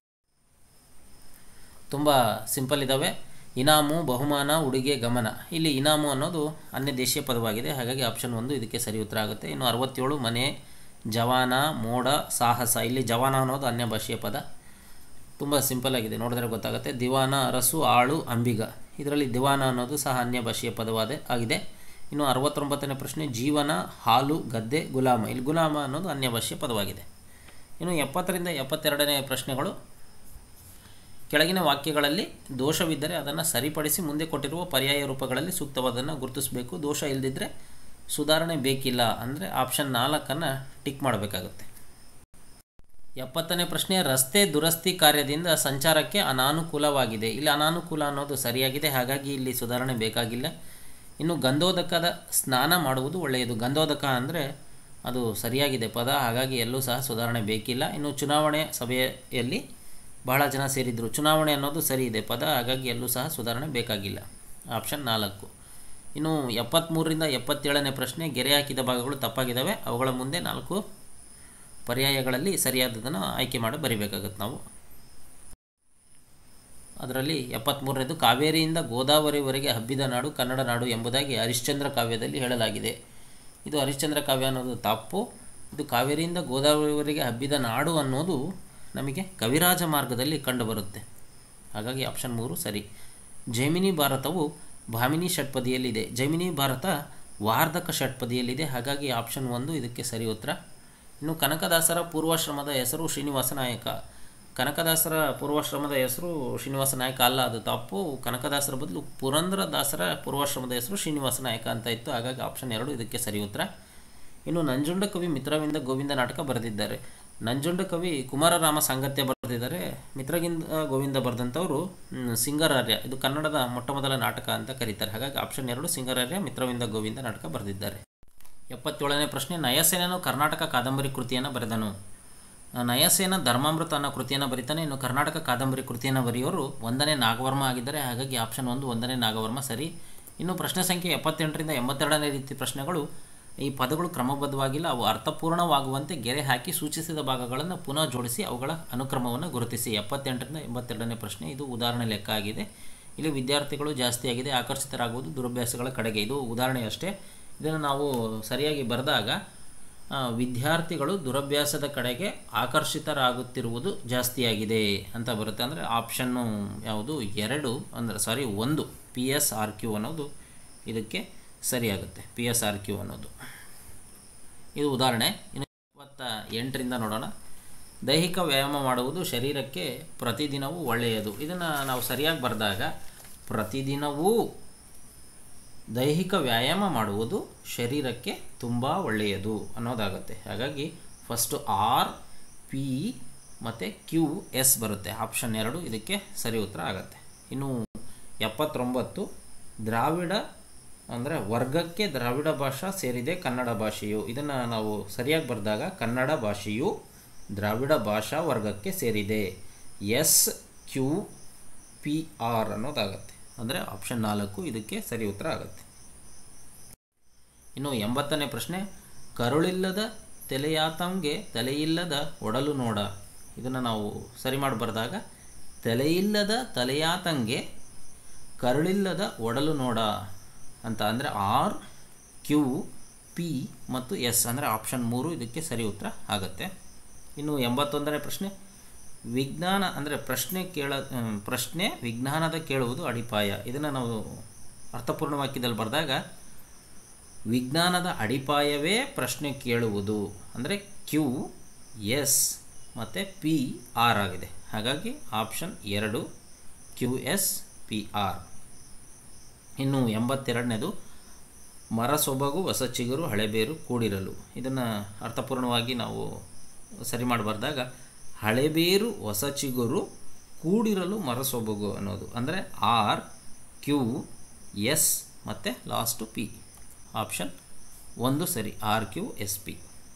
ತುಂಬ ಸಿಂಪಲ್ ಇದ್ದಾವೆ ಇನಾಮು ಬಹುಮಾನ ಉಡುಗೆ ಗಮನ ಇಲ್ಲಿ ಇನಾಮು ಅನ್ನೋದು ಅನ್ಯ ದೇಶೀಯ ಪದವಾಗಿದೆ ಹಾಗಾಗಿ ಆಪ್ಷನ್ ಒಂದು ಇದಕ್ಕೆ ಸರಿ ಉತ್ತರ ಆಗುತ್ತೆ ಇನ್ನು ಅರವತ್ತೇಳು ಮನೆ ಜವಾನ ಮೋಡ ಸಾಹಸ ಇಲ್ಲಿ ಜವಾನ ಅನ್ನೋದು ಅನ್ಯ ಭಾಷೆಯ ಪದ ತುಂಬ ಸಿಂಪಲ್ ಆಗಿದೆ ನೋಡಿದ್ರೆ ಗೊತ್ತಾಗುತ್ತೆ ದಿವಾನ ಅರಸು ಆಳು ಅಂಬಿಗ ಇದರಲ್ಲಿ ದಿವಾನ ಅನ್ನೋದು ಸಹ ಅನ್ಯ ಭಾಷೆಯ ಪದವಾದ ಆಗಿದೆ ಇನ್ನು ಅರವತ್ತೊಂಬತ್ತನೇ ಪ್ರಶ್ನೆ ಜೀವನ ಹಾಲು ಗದ್ದೆ ಗುಲಾಮ ಇಲ್ಲಿ ಗುಲಾಮ ಅನ್ನೋದು ಅನ್ಯ ಭಾಷೆಯ ಪದವಾಗಿದೆ ಇನ್ನು ಎಪ್ಪತ್ತರಿಂದ ಎಪ್ಪತ್ತೆರಡನೇ ಪ್ರಶ್ನೆಗಳು ಕೆಳಗಿನ ವಾಕ್ಯಗಳಲ್ಲಿ ದೋಷವಿದ್ದರೆ ಅದನ್ನು ಸರಿಪಡಿಸಿ ಮುಂದೆ ಕೊಟ್ಟಿರುವ ಪರ್ಯಾಯ ರೂಪಗಳಲ್ಲಿ ಸೂಕ್ತವಾದನ್ನು ಗುರುತಿಸಬೇಕು ದೋಷ ಇಲ್ಲದಿದ್ದರೆ ಸುಧಾರಣೆ ಬೇಕಿಲ್ಲ ಅಂದರೆ ಆಪ್ಷನ್ ನಾಲ್ಕನ್ನು ಟಿಕ್ ಮಾಡಬೇಕಾಗುತ್ತೆ ಎಪ್ಪತ್ತನೇ ಪ್ರಶ್ನೆ ರಸ್ತೆ ದುರಸ್ತಿ ಕಾರ್ಯದಿಂದ ಸಂಚಾರಕ್ಕೆ ಅನಾನುಕೂಲವಾಗಿದೆ ಇಲ್ಲಿ ಅನಾನುಕೂಲ ಅನ್ನೋದು ಸರಿಯಾಗಿದೆ ಹಾಗಾಗಿ ಇಲ್ಲಿ ಸುಧಾರಣೆ ಬೇಕಾಗಿಲ್ಲ ಇನ್ನು ಗಂಧೋದಕದ ಸ್ನಾನ ಮಾಡುವುದು ಒಳ್ಳೆಯದು ಗಂಧೋದಕ ಅಂದರೆ ಅದು ಸರಿಯಾಗಿದೆ ಪದ ಹಾಗಾಗಿ ಎಲ್ಲೂ ಸಹ ಸುಧಾರಣೆ ಬೇಕಿಲ್ಲ ಇನ್ನು ಚುನಾವಣೆ ಸಭೆಯಲ್ಲಿ ಬಹಳ ಜನ ಸೇರಿದ್ರು ಚುನಾವಣೆ ಅನ್ನೋದು ಸರಿ ಇದೆ ಪದ ಹಾಗಾಗಿ ಎಲ್ಲೂ ಸಹ ಸುಧಾರಣೆ ಬೇಕಾಗಿಲ್ಲ ಆಪ್ಷನ್ ನಾಲ್ಕು ಇನ್ನು ಎಪ್ಪತ್ತ್ಮೂರರಿಂದ ಎಪ್ಪತ್ತೇಳನೇ ಪ್ರಶ್ನೆ ಗೆರೆ ಹಾಕಿದ ಭಾಗಗಳು ತಪ್ಪಾಗಿದ್ದಾವೆ ಅವುಗಳ ಮುಂದೆ ನಾಲ್ಕು ಪರ್ಯಾಯಗಳಲ್ಲಿ ಸರಿಯಾದದನ್ನು ಆಯ್ಕೆ ಮಾಡಿ ಬರಿಬೇಕಾಗುತ್ತೆ ನಾವು ಅದರಲ್ಲಿ ಎಪ್ಪತ್ತ್ಮೂರನೇದು ಕಾವೇರಿಯಿಂದ ಗೋದಾವರಿವರೆಗೆ ಹಬ್ಬಿದ ನಾಡು ಕನ್ನಡ ನಾಡು ಎಂಬುದಾಗಿ ಹರಿಶ್ಚಂದ್ರ ಕಾವ್ಯದಲ್ಲಿ ಹೇಳಲಾಗಿದೆ ಇದು ಹರಿಶ್ಚಂದ್ರ ಕಾವ್ಯ ಅನ್ನೋದು ತಪ್ಪು ಇದು ಕಾವೇರಿಯಿಂದ ಗೋದಾವರಿವರೆಗೆ ಹಬ್ಬಿದ ನಾಡು ಅನ್ನೋದು ನಮಗೆ ಕವಿರಾಜ ಮಾರ್ಗದಲ್ಲಿ ಕಂಡುಬರುತ್ತೆ ಹಾಗಾಗಿ ಆಪ್ಷನ್ ಮೂರು ಸರಿ ಜೈಮಿನಿ ಭಾರತವು ಭಾಮಿನಿ ಷಟ್ಪದಿಯಲ್ಲಿದೆ ಜೈಮಿನಿ ಭಾರತ ವಾರ್ಧಕ ಷಟ್ಪದಿಯಲ್ಲಿದೆ ಹಾಗಾಗಿ ಆಪ್ಷನ್ ಒಂದು ಇದಕ್ಕೆ ಸರಿ ಉತ್ತರ ಇನ್ನು ಕನಕದಾಸರ ಪೂರ್ವಾಶ್ರಮದ ಹೆಸರು ಶ್ರೀನಿವಾಸ ನಾಯಕ ಕನಕದಾಸರ ಪೂರ್ವಾಶ್ರಮದ ಹೆಸರು ಶ್ರೀನಿವಾಸ ನಾಯಕ ಅಲ್ಲ ಅದು ತಪ್ಪು ಕನಕದಾಸರ ಬದಲು ಪುರಂದರ ದಾಸರ ಪೂರ್ವಾಶ್ರಮದ ಹೆಸರು ಶ್ರೀನಿವಾಸ ನಾಯಕ ಅಂತ ಇತ್ತು ಹಾಗಾಗಿ ಆಪ್ಷನ್ ಎರಡು ಇದಕ್ಕೆ ಸರಿ ಉತ್ತರ ಇನ್ನು ನಂಜುಂಡ ಕವಿ ಮಿತ್ರವಿಂದ ಗೋವಿಂದ ನಾಟಕ ಬರೆದಿದ್ದಾರೆ ನಂಜುಂಡ ಕವಿ ಕುಮಾರರಾಮ ಸಾಂಗತ್ಯ ಬರೆದಿದ್ದಾರೆ ಮಿತ್ರಗಿಂದ ಗೋವಿಂದ ಬರೆದಂಥವರು ಮ್, ಸಿಂಗರಾರ್ಯ ಇದು ಕನ್ನಡದ ಮೊಟ್ಟ ಮೊದಲ ನಾಟಕ ಅಂತ ಕರೀತಾರೆ ಹಾಗಾಗಿ ಆಪ್ಷನ್ ಎರಡು ಸಿಂಗರಾರ್ಯ ಮಿತ್ರವಿಂದ ಗೋವಿಂದ ನಾಟಕ ಬರೆದಿದ್ದಾರೆ ಎಪ್ಪತ್ತೇಳನೇ ಪ್ರಶ್ನೆ ನಯಸೇನನು ಕರ್ನಾಟಕ ಕಾದಂಬರಿ ಕೃತಿಯನ್ನು ಬರೆದನು ನಯಸೇನ ಧರ್ಮಾಮೃತ ಅನ್ನೋ ಕೃತಿಯನ್ನು ಬರೀತಾನೆ ಇನ್ನು ಕರ್ನಾಟಕ ಕಾದಂಬರಿ ಕೃತಿಯನ್ನು ಬರೆಯೋರು ಒಂದನೇ ನಾಗವರ್ಮ ಆಗಿದ್ದಾರೆ ಹಾಗಾಗಿ ಆಪ್ಷನ್ ಒಂದು ಒಂದನೇ ನಾಗವರ್ಮ ಸರಿ ಇನ್ನು ಪ್ರಶ್ನೆ ಸಂಖ್ಯೆ ಎಪ್ಪತ್ತೆಂಟರಿಂದ ಎಂಬತ್ತೆರಡನೇ ರೀತಿ ಪ್ರಶ್ನೆಗಳು ಈ ಪದಗಳು ಕ್ರಮಬದ್ಧವಾಗಿಲ್ಲ ಅವು ಅರ್ಥಪೂರ್ಣವಾಗುವಂತೆ ಗೆರೆ ಹಾಕಿ ಸೂಚಿಸಿದ ಭಾಗಗಳನ್ನು ಪುನಃ ಜೋಡಿಸಿ ಅವುಗಳ ಅನುಕ್ರಮವನ್ನು ಗುರುತಿಸಿ ಎಪ್ಪತ್ತೆಂಟರಿಂದ ಎಂಬತ್ತೆರಡನೇ ಪ್ರಶ್ನೆ ಇದು ಉದಾಹರಣೆ ಲೆಕ್ಕ ಆಗಿದೆ ಇಲ್ಲಿ ವಿದ್ಯಾರ್ಥಿಗಳು ಜಾಸ್ತಿ ಆಗಿದೆ ಆಕರ್ಷಿತರಾಗುವುದು ದುರಭ್ಯಾಸಗಳ ಕಡೆಗೆ ಇದು ಉದಾಹರಣೆ ಅಷ್ಟೇ ಇದನ್ನು ನಾವು ಸರಿಯಾಗಿ ಬರೆದಾಗ ಆ, ವಿದ್ಯಾರ್ಥಿಗಳು ದುರಭ್ಯಾಸದ ಕಡೆಗೆ ಆಕರ್ಷಿತರಾಗುತ್ತಿರುವುದು ಜಾಸ್ತಿಯಾಗಿದೆ ಅಂತ ಬರುತ್ತೆ ಅಂದರೆ ಆಪ್ಷನ್ನು ಯಾವುದು ಎರಡು ಅಂದರೆ ಸಾರಿ ಒಂದು ಪಿ ಎಸ್ ಆರ್ ಕ್ಯೂ ಅನ್ನೋದು ಇದಕ್ಕೆ ಸರಿಯಾಗುತ್ತೆ ಪಿ ಎಸ್ ಆರ್ ಕ್ಯೂ ಅನ್ನೋದು ಇದು ಉದಾಹರಣೆ ಇನ್ನು ಇಪ್ಪತ್ತ ಎಂಟರಿಂದ ನೋಡೋಣ ದೈಹಿಕ ವ್ಯಾಯಾಮ ಮಾಡುವುದು ಶರೀರಕ್ಕೆ ಪ್ರತಿದಿನವೂ ಒಳ್ಳೆಯದು ಇದನ್ನು ನಾವು ಸರಿಯಾಗಿ ಬರೆದಾಗ ಪ್ರತಿದಿನವೂ ದೈಹಿಕ ವ್ಯಾಯಾಮ ಮಾಡುವುದು ಶರೀರಕ್ಕೆ ತುಂಬ ಒಳ್ಳೆಯದು ಅನ್ನೋದಾಗುತ್ತೆ ಹಾಗಾಗಿ ಫಸ್ಟು ಆರ್ ಪಿ ಮತ್ತು ಕ್ಯೂ ಎಸ್ ಬರುತ್ತೆ ಆಪ್ಷನ್ ಎರಡು ಇದಕ್ಕೆ ಸರಿ ಉತ್ತರ ಆಗುತ್ತೆ ಇನ್ನು ಎಪ್ಪತ್ತೊಂಬತ್ತು ದ್ರಾವಿಡ ಅಂದರೆ ವರ್ಗಕ್ಕೆ ದ್ರಾವಿಡ ಭಾಷಾ ಸೇರಿದೆ ಕನ್ನಡ ಭಾಷೆಯು ಇದನ್ನು ನಾವು ಸರಿಯಾಗಿ ಬರೆದಾಗ ಕನ್ನಡ ಭಾಷೆಯು ದ್ರಾವಿಡ ಭಾಷಾ ವರ್ಗಕ್ಕೆ ಸೇರಿದೆ ಎಸ್ ಕ್ಯೂ ಪಿ ಆರ್ ಅನ್ನೋದಾಗತ್ತೆ ಅಂದರೆ ಆಪ್ಷನ್ ನಾಲ್ಕು ಇದಕ್ಕೆ ಸರಿ ಉತ್ತರ ಆಗುತ್ತೆ ಇನ್ನು ಎಂಬತ್ತನೇ ಪ್ರಶ್ನೆ ಕರುಳಿಲ್ಲದ ತಲೆಯಾತಂಗೆ ತಲೆಯಿಲ್ಲದ ಒಡಲು ನೋಡ ಇದನ್ನು ನಾವು ಸರಿ ಮಾಡಿ ಬರೆದಾಗ ತಲೆಯಿಲ್ಲದ ತಲೆಯಾತಂಗೆ ಕರುಳಿಲ್ಲದ ಒಡಲು ನೋಡ ಅಂತ ಅಂದರೆ ಆರ್ ಕ್ಯೂ ಪಿ ಮತ್ತು ಎಸ್ ಅಂದರೆ ಆಪ್ಷನ್ ಮೂರು ಇದಕ್ಕೆ ಸರಿ ಉತ್ತರ ಆಗುತ್ತೆ ಇನ್ನು ಎಂಬತ್ತೊಂದನೇ ಪ್ರಶ್ನೆ ವಿಜ್ಞಾನ ಅಂದರೆ ಪ್ರಶ್ನೆ ಕೇಳ ಹ್ಮ್, ಪ್ರಶ್ನೆ ವಿಜ್ಞಾನದ ಕೇಳುವುದು ಅಡಿಪಾಯ ಇದನ್ನು ನಾವು ಅರ್ಥಪೂರ್ಣ ವಾಕ್ಯದಲ್ಲಿ ಬರೆದಾಗ ವಿಜ್ಞಾನದ ಅಡಿಪಾಯವೇ ಪ್ರಶ್ನೆ ಕೇಳುವುದು ಅಂದರೆ ಕ್ಯೂ ಎಸ್ ಮತ್ತು ಪಿ ಆರ್ ಆಗಿದೆ ಹಾಗಾಗಿ ಆಪ್ಷನ್ ಎರಡು ಕ್ಯೂ ಎಸ್ ಪಿ ಆರ್ ಇನ್ನು ಎಂಬತ್ತೆರಡನೇದು ಮರ ಸೊಬಗು ಹೊಸ ಚಿಗುರು ಹಳೆಬೇರು ಕೂಡಿರಲು ಇದನ್ನು ಅರ್ಥಪೂರ್ಣವಾಗಿ ನಾವು ಸರಿ ಮಾಡಿ ಬರೆದಾಗ ಹಳೆಬೇರು ಹೊಸ ಚಿಗುರು ಕೂಡಿರಲು ಮರ ಸೊಬಗು ಅನ್ನೋದು ಅಂದರೆ ಆರ್ ಕ್ಯೂ ಎಸ್ ಮತ್ತು ಲಾಸ್ಟು ಪಿ ಆಪ್ಷನ್ ಒಂದು ಸರಿ ಆರ್ ಕ್ಯೂ ಎಸ್ ಪಿ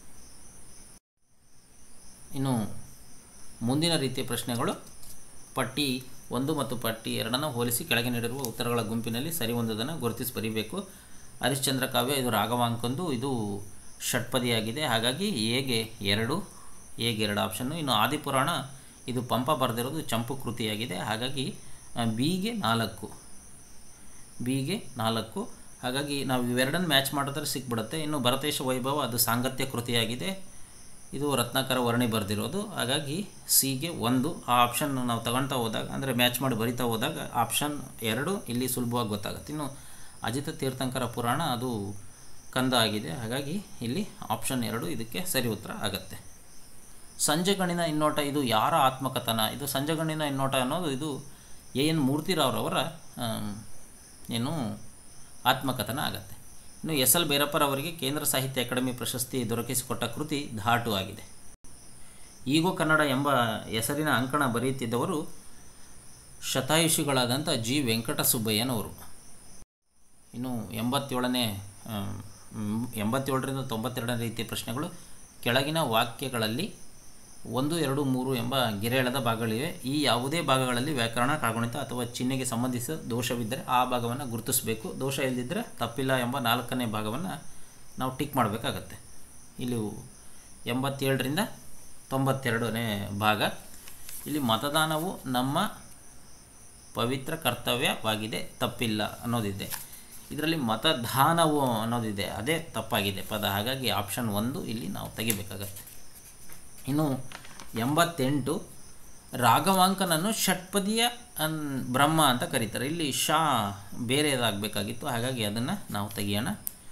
ಇನ್ನು ಮುಂದಿನ ರೀತಿಯ ಪ್ರಶ್ನೆಗಳು ಪಟ್ಟಿ ಒಂದು ಮತ್ತು ಪಟ್ಟಿ ಎರಡನ್ನು ಹೋಲಿಸಿ ಕೆಳಗೆ ನೀಡಿರುವ ಉತ್ತರಗಳ ಗುಂಪಿನಲ್ಲಿ ಸರಿ ಒಂದನ್ನು ಗುರುತಿಸಿ ಬರೀಬೇಕು ಹರಿಶ್ಚಂದ್ರ ಕಾವ್ಯ ಇದು ರಾಘವಾಂಕಂದು ಇದು ಷಟ್ಪದಿಯಾಗಿದೆ ಹಾಗಾಗಿ ಎಗೆ ಎರಡು ಎಗೆ ಎರಡು ಆಪ್ಷನ್ನು ಇನ್ನು ಆದಿಪುರಾಣ ಇದು ಪಂಪ ಬರೆದಿರೋದು ಚಂಪು ಕೃತಿಯಾಗಿದೆ ಹಾಗಾಗಿ ಬಿಗೆ ನಾಲ್ಕು ಬಿಗೆ ನಾಲ್ಕು ಹಾಗಾಗಿ ನಾವು ಇವೆರಡನ್ನು ಮ್ಯಾಚ್ ಮಾಡಿದ್ರೆ ಸಿಕ್ಬಿಡುತ್ತೆ ಇನ್ನು ಭರತೇಶ ವೈಭವ ಅದು ಸಾಂಗತ್ಯ ಕೃತಿಯಾಗಿದೆ ಇದು ರತ್ನಾಕರ ವರ್ಣಿ ಬರೆದಿರೋದು ಹಾಗಾಗಿ ಸಿಗೆ ಒಂದು ಆ ಆಪ್ಷನ್ ನಾವು ತಗೊಳ್ತಾ ಹೋದಾಗ ಅಂದರೆ ಮ್ಯಾಚ್ ಮಾಡಿ ಬರಿತಾ ಹೋದಾಗ ಆಪ್ಷನ್ ಎರಡು ಇಲ್ಲಿ ಸುಲಭವಾಗಿ ಗೊತ್ತಾಗುತ್ತೆ ಇನ್ನು ಅಜಿತ ತೀರ್ಥಂಕರ ಪುರಾಣ ಅದು ಕಂದ ಆಗಿದೆ ಹಾಗಾಗಿ ಇಲ್ಲಿ ಆಪ್ಷನ್ ಎರಡು ಇದಕ್ಕೆ ಸರಿ ಉತ್ತರ ಆಗುತ್ತೆ ಸಂಜೆಗಣ್ಣಿನ ಇನ್ನೋಟ ಇದು ಯಾರ ಆತ್ಮಕಥನ ಇದು ಸಂಜೆಗಣ್ಣಿನ ಇನ್ನೋಟ ಅನ್ನೋದು ಇದು ಎ ಎನ್ ಮೂರ್ತಿರಾವ್ರವರ ಆಮ್, ಏನು ಆತ್ಮಕಥನ ಆಗತ್ತೆ ಇನ್ನು ಎಸ್ ಎಲ್ ಭೈರಪ್ಪರವರಿಗೆ ಕೇಂದ್ರ ಸಾಹಿತ್ಯ ಅಕಾಡೆಮಿ ಪ್ರಶಸ್ತಿ ದೊರಕಿಸಿಕೊಟ್ಟ ಕೃತಿ ಧಾಟು ಆಗಿದೆ ಈಗೋ ಕನ್ನಡ ಎಂಬ ಹೆಸರಿನ ಅಂಕಣ ಬರೆಯುತ್ತಿದ್ದವರು ಶತಾಯುಷಿಗಳಾದಂಥ ಜಿ ವೆಂಕಟಸುಬ್ಬಯ್ಯನವರು ಇನ್ನು ಎಂಬತ್ತೇಳನೇ ಆಮ್, ಮ್, ಎಂಬತ್ತೇಳರಿಂದ ತೊಂಬತ್ತೆರಡನೇ ರೀತಿಯ ಪ್ರಶ್ನೆಗಳು ಕೆಳಗಿನ ವಾಕ್ಯಗಳಲ್ಲಿ ಒಂದು ಎರಡು ಮೂರು ಎಂಬ ಗೆರೆಯಳದ ಭಾಗಗಳಿವೆ ಈ ಯಾವುದೇ ಭಾಗಗಳಲ್ಲಿ ವ್ಯಾಕರಣ ಕಾಗುಣಿತ ಅಥವಾ ಚಿಹ್ನೆಗೆ ಸಂಬಂಧಿಸಿದ ದೋಷವಿದ್ದರೆ ಆ ಭಾಗವನ್ನು ಗುರುತಿಸಬೇಕು ದೋಷ ಇಲ್ಲದಿದ್ದರೆ ತಪ್ಪಿಲ್ಲ ಎಂಬ ನಾಲ್ಕನೇ ಭಾಗವನ್ನು ನಾವು ಟಿಕ್ ಮಾಡಬೇಕಾಗತ್ತೆ ಇಲ್ಲಿ ಎಂಬತ್ತೇಳರಿಂದ ತೊಂಬತ್ತೆರಡನೇ ಭಾಗ ಇಲ್ಲಿ ಮತದಾನವು ನಮ್ಮ ಪವಿತ್ರ ಕರ್ತವ್ಯವಾಗಿದೆ ತಪ್ಪಿಲ್ಲ ಅನ್ನೋದಿದೆ ಇದರಲ್ಲಿ ಮತದಾನವು ಅನ್ನೋದಿದೆ ಅದೇ ತಪ್ಪಾಗಿದೆ ಪದ ಹಾಗಾಗಿ ಆಪ್ಷನ್ ಒಂದು ಇಲ್ಲಿ ನಾವು ತೆಗಿಬೇಕಾಗತ್ತೆ ಇನ್ನು ಎಂಬತ್ತೆಂಟು ರಾಘವಾಂಕನನ್ನು ಷಟ್ಪದಿಯ ಅನ್ ಬ್ರಹ್ಮ ಅಂತ ಕರೀತಾರೆ ಇಲ್ಲಿ ಶಾ ಬೇರೆದಾಗಬೇಕಾಗಿತ್ತು ಹಾಗಾಗಿ ಅದನ್ನು ನಾವು ತೆಗಿಯೋಣ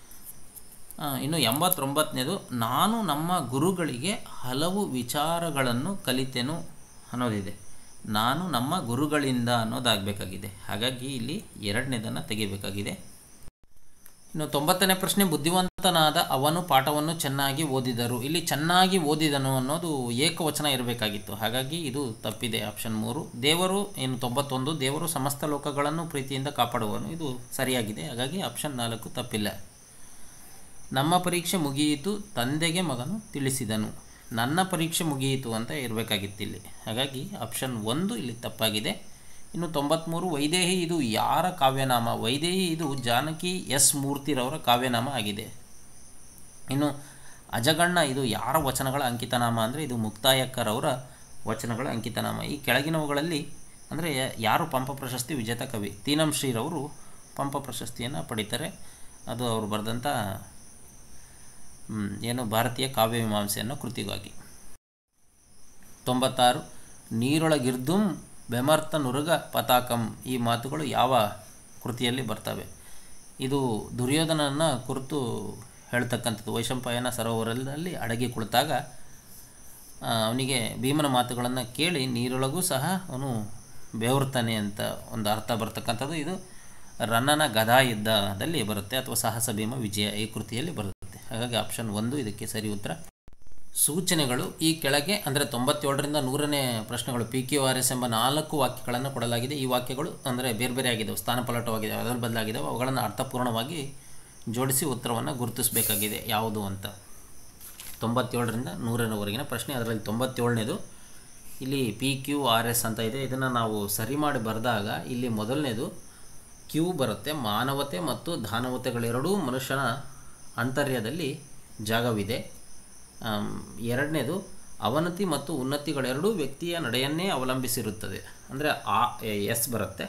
ಆ, ಇನ್ನು ಎಂಬತ್ತೊಂಬತ್ತನೇದು ನಾನು ನಮ್ಮ ಗುರುಗಳಿಗೆ ಹಲವು ವಿಚಾರಗಳನ್ನು ಕಲಿತೆನು ಅನ್ನೋದಿದೆ ನಾನು ನಮ್ಮ ಗುರುಗಳಿಂದ ಅನ್ನೋದಾಗಬೇಕಾಗಿದೆ ಹಾಗಾಗಿ ಇಲ್ಲಿ ಎರಡನೇದನ್ನು ತೆಗಿಬೇಕಾಗಿದೆ ಇನ್ನು ತೊಂಬತ್ತನೇ ಪ್ರಶ್ನೆ ಬುದ್ಧಿವಂತನಾದ ಅವನು ಪಾಠವನ್ನು ಚೆನ್ನಾಗಿ ಓದಿದರು ಇಲ್ಲಿ ಚೆನ್ನಾಗಿ ಓದಿದನು ಅನ್ನೋದು ಏಕವಚನ ಇರಬೇಕಾಗಿತ್ತು ಹಾಗಾಗಿ ಇದು ತಪ್ಪಿದೆ ಆಪ್ಷನ್ ಮೂರು ದೇವರು ಏನು ತೊಂಬತ್ತೊಂದು ದೇವರು ಸಮಸ್ತ ಲೋಕಗಳನ್ನು ಪ್ರೀತಿಯಿಂದ ಕಾಪಾಡುವನು ಇದು ಸರಿಯಾಗಿದೆ ಹಾಗಾಗಿ ಆಪ್ಷನ್ ನಾಲ್ಕು ತಪ್ಪಿಲ್ಲ ನಮ್ಮ ಪರೀಕ್ಷೆ ಮುಗಿಯಿತು ತಂದೆಗೆ ಮಗನು ತಿಳಿಸಿದನು ನನ್ನ ಪರೀಕ್ಷೆ ಮುಗಿಯಿತು ಅಂತ ಇರಬೇಕಾಗಿತ್ತು ಇಲ್ಲಿ ಹಾಗಾಗಿ ಆಪ್ಷನ್ ಒಂದು ಇಲ್ಲಿ ತಪ್ಪಾಗಿದೆ ಇನ್ನು ತೊಂಬತ್ತ್ಮೂರು ವೈದೇಹಿ ಇದು ಯಾರ ಕಾವ್ಯನಾಮ ವೈದೇಹಿ ಇದು ಜಾನಕಿ ಎಸ್ ಮೂರ್ತಿರವರ ಕಾವ್ಯನಾಮ ಆಗಿದೆ ಇನ್ನು ಅಜಗಣ್ಣ ಇದು ಯಾರ ವಚನಗಳ ಅಂಕಿತನಾಮ ಅಂದರೆ ಇದು ಮುಕ್ತಾಯಕ್ಕರವರ ವಚನಗಳ ಅಂಕಿತನಾಮ ಈ ಕೆಳಗಿನವುಗಳಲ್ಲಿ ಅಂದರೆ ಯಾರು ಪಂಪ ಪ್ರಶಸ್ತಿ ವಿಜೇತ ಕವಿ ತೀನಂ ಶ್ರೀರವರು ಪಂಪ ಪ್ರಶಸ್ತಿಯನ್ನು ಪಡಿತಾರೆ ಅದು ಅವರು ಬರೆದಂಥ ಮ್, ಏನು ಭಾರತೀಯ ಕಾವ್ಯ ಮೀಮಾಂಸೆ ಅನ್ನೋ ಕೃತಿಗಾಗಿ ತೊಂಬತ್ತಾರು ನೀರೊಳಗಿರ್ದುಂ ಬೆಮರ್ತ ನುರುಗ ಪತಾಕಂ ಈ ಮಾತುಗಳು ಯಾವ ಕೃತಿಯಲ್ಲಿ ಬರ್ತವೆ ಇದು ದುರ್ಯೋಧನನ ಕುರಿತು ಹೇಳ್ತಕ್ಕಂಥದ್ದು ವೈಶಂಪಾಯನ ಸರೋವರದಲ್ಲಿ ಅಡಗಿ ಕುಳಿತಾಗ ಆ, ಅವನಿಗೆ ಭೀಮನ ಮಾತುಗಳನ್ನು ಕೇಳಿ ನೀರೊಳಗೂ ಸಹ ಅವನು ಬೆವರ್ತಾನೆ ಅಂತ ಒಂದು ಅರ್ಥ ಬರ್ತಕ್ಕಂಥದ್ದು ಇದು ರನ್ನನ ಗದಾ ಯುದ್ಧದಲ್ಲಿ ಬರುತ್ತೆ ಅಥವಾ ಸಾಹಸ ಭೀಮ ವಿಜಯ ಈ ಕೃತಿಯಲ್ಲಿ ಬರುತ್ತೆ ಹಾಗಾಗಿ ಆಪ್ಷನ್ ಒಂದು ಇದಕ್ಕೆ ಸರಿ ಉತ್ತರ ಸೂಚನೆಗಳು ಈ ಕೆಳಗೆ ಅಂದರೆ ತೊಂಬತ್ತೇಳರಿಂದ ನೂರನೇ ಪ್ರಶ್ನೆಗಳು ಪಿ ಕ್ಯೂ ಆರ್ ಎಸ್ ಎಂಬ ನಾಲ್ಕು ವಾಕ್ಯಗಳನ್ನು ಕೊಡಲಾಗಿದೆ ಈ ವಾಕ್ಯಗಳು ಅಂದರೆ ಬೇರೆ ಬೇರೆ ಆಗಿದ್ದಾವೆ ಸ್ಥಾನಪಲ್ಲಟವಾಗಿದ್ದಾವೆ ಅದರ ಬದಲಾಗಿದ್ದಾವೆ ಅವುಗಳನ್ನು ಅರ್ಥಪೂರ್ಣವಾಗಿ ಜೋಡಿಸಿ ಉತ್ತರವನ್ನು ಗುರುತಿಸಬೇಕಾಗಿದೆ ಯಾವುದು ಅಂತ ತೊಂಬತ್ತೇಳರಿಂದ ನೂರರವರೆಗಿನ ಪ್ರಶ್ನೆ ಅದರಲ್ಲಿ ತೊಂಬತ್ತೇಳನೇದು ಇಲ್ಲಿ ಪಿ ಕ್ಯೂ ಆರ್ ಎಸ್ ಅಂತ ಇದೆ ಇದನ್ನು ನಾವು ಸರಿ ಮಾಡಿ ಬರೆದಾಗ ಇಲ್ಲಿ ಮೊದಲನೇದು ಕ್ಯೂ ಬರುತ್ತೆ ಮಾನವತೆ ಮತ್ತು ದಾನವತೆಗಳೆರಡೂ ಮನುಷ್ಯನ ಅಂತರ್ಯದಲ್ಲಿ ಜಾಗವಿದೆ ಆಮ್, ಎರಡನೇದು ಅವನತಿ ಮತ್ತು ಉನ್ನತಿಗಳೆರಡೂ ವ್ಯಕ್ತಿಯ ನಡೆಯನ್ನೇ ಅವಲಂಬಿಸಿರುತ್ತದೆ ಅಂದರೆ ಆ ಎಸ್ ಬರುತ್ತೆ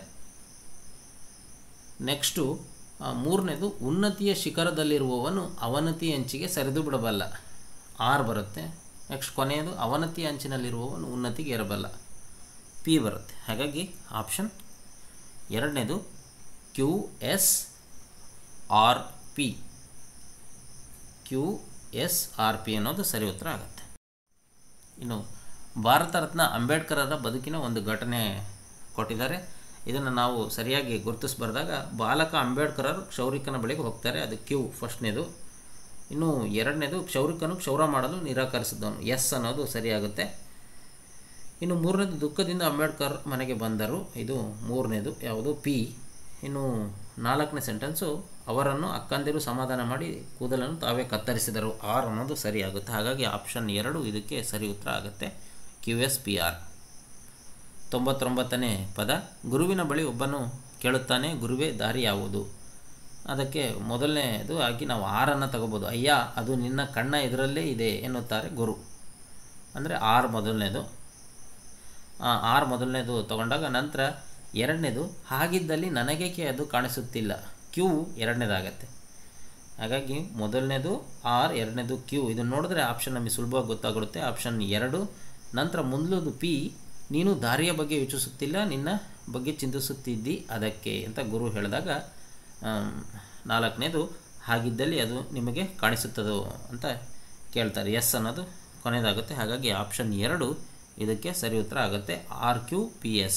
ನೆಕ್ಸ್ಟು ಆ, ಮೂರನೇದು ಉನ್ನತಿಯ ಶಿಖರದಲ್ಲಿರುವವನು ಅವನತಿ ಅಂಚಿಗೆ ಸರಿದು ಬಿಡಬಲ್ಲ ಆರ್ ಬರುತ್ತೆ ನೆಕ್ಸ್ಟ್ ಕೊನೆಯದು ಅವನತಿ ಅಂಚಿನಲ್ಲಿರುವವನು ಉನ್ನತಿಗೆ ಏರಬಲ್ಲ ಪಿ ಬರುತ್ತೆ ಹಾಗಾಗಿ ಆಪ್ಷನ್ ಎರಡನೇದು Q S R P Q S R P ಅನ್ನೋದು ಸರಿ ಉತ್ತರ ಆಗುತ್ತೆ ಇನ್ನು ಭಾರತ ರತ್ನ ಅಂಬೇಡ್ಕರರ ಬದುಕಿನ ಒಂದು ಘಟನೆ ಕೊಟ್ಟಿದ್ದಾರೆ ಇದನ್ನು ನಾವು ಸರಿಯಾಗಿ ಗುರುತಿಸ್ಬಾರ್ದಾಗ ಬಾಲಕ ಅಂಬೇಡ್ಕರರು ಕ್ಷೌರಿಕನ ಬಳಿಗೆ ಹೋಗ್ತಾರೆ ಅದು ಕ್ಯೂ ಫಸ್ಟ್ನೇದು ಇನ್ನು ಎರಡನೇದು ಕ್ಷೌರಿಕನು ಕ್ಷೌರ ಮಾಡಲು ನಿರಾಕರಿಸಿದವನು ಎಸ್ ಅನ್ನೋದು ಸರಿಯಾಗುತ್ತೆ ಇನ್ನು ಮೂರನೇದು ದುಃಖದಿಂದ ಅಂಬೇಡ್ಕರ್ ಮನೆಗೆ ಬಂದರು ಇದು ಮೂರನೇದು ಯಾವುದು ಪಿ ಇನ್ನು ನಾಲ್ಕನೇ ಸೆಂಟೆನ್ಸು ಅವರನ್ನು ಅಕ್ಕಂದಿರು ಸಮಾಧಾನ ಮಾಡಿ ಕೂದಲನ್ನು ತಾವೇ ಕತ್ತರಿಸಿದರು ಆರ್ ಅನ್ನೋದು ಸರಿಯಾಗುತ್ತೆ ಹಾಗಾಗಿ ಆಪ್ಷನ್ ಎರಡು ಇದಕ್ಕೆ ಸರಿ ಉತ್ತರ ಆಗುತ್ತೆ ಕ್ಯೂ ಎಸ್ ಪಿ ಆರ್ ತೊಂಬತ್ತೊಂಬತ್ತನೇ ಪದ ಗುರುವಿನ ಬಳಿ ಒಬ್ಬನು ಕೇಳುತ್ತಾನೆ ಗುರುವೇ ದಾರಿ ಯಾವುದು ಅದಕ್ಕೆ ಮೊದಲನೇದು ಆಗಿ ನಾವು ಆರನ್ನು ತಗೋಬೋದು ಅಯ್ಯ ಅದು ನಿನ್ನ ಕಣ್ಣ ಎದುರಲ್ಲೇ ಇದೆ ಎನ್ನುತ್ತಾರೆ ಗುರು ಅಂದರೆ ಆರ್ ಮೊದಲನೇದು ಆ, ಆರ್ ಮೊದಲನೇದು ತಗೊಂಡಾಗ ನಂತರ ಎರಡನೇದು ಹಾಗಿದ್ದಲ್ಲಿ ನನಗೇಕೆ ಅದು ಕಾಣಿಸುತ್ತಿಲ್ಲ ಕ್ಯೂ ಎರಡನೇದಾಗತ್ತೆ ಹಾಗಾಗಿ ಮೊದಲನೇದು ಆರ್ ಎರಡನೇದು ಕ್ಯೂ ಇದನ್ನು ನೋಡಿದ್ರೆ ಆಪ್ಷನ್ ನಮಗೆ ಸುಲಭವಾಗಿ ಗೊತ್ತಾಗಿರುತ್ತೆ ಆಪ್ಷನ್ ಎರಡು ನಂತರ ಮೊದಲದು ಪಿ ನೀನು ದಾರಿಯ ಬಗ್ಗೆ ಯೋಚಿಸುತ್ತಿಲ್ಲ ನಿನ್ನ ಬಗ್ಗೆ ಚಿಂತಿಸುತ್ತಿದ್ದಿ ಅದಕ್ಕೆ ಅಂತ ಗುರು ಹೇಳಿದಾಗ ಆಮ್, ನಾಲ್ಕನೇದು ಹಾಗಿದ್ದಲ್ಲಿ ಅದು ನಿಮಗೆ ಕಾಣಿಸುತ್ತದೋ ಅಂತ ಕೇಳ್ತಾರೆ ಎಸ್ ಅನ್ನೋದು ಕೊನೆಯದಾಗುತ್ತೆ ಹಾಗಾಗಿ ಆಪ್ಷನ್ ಎರಡು ಇದಕ್ಕೆ ಸರಿ ಉತ್ತರ ಆಗುತ್ತೆ ಆರ್ ಕ್ಯೂ ಪಿ ಎಸ್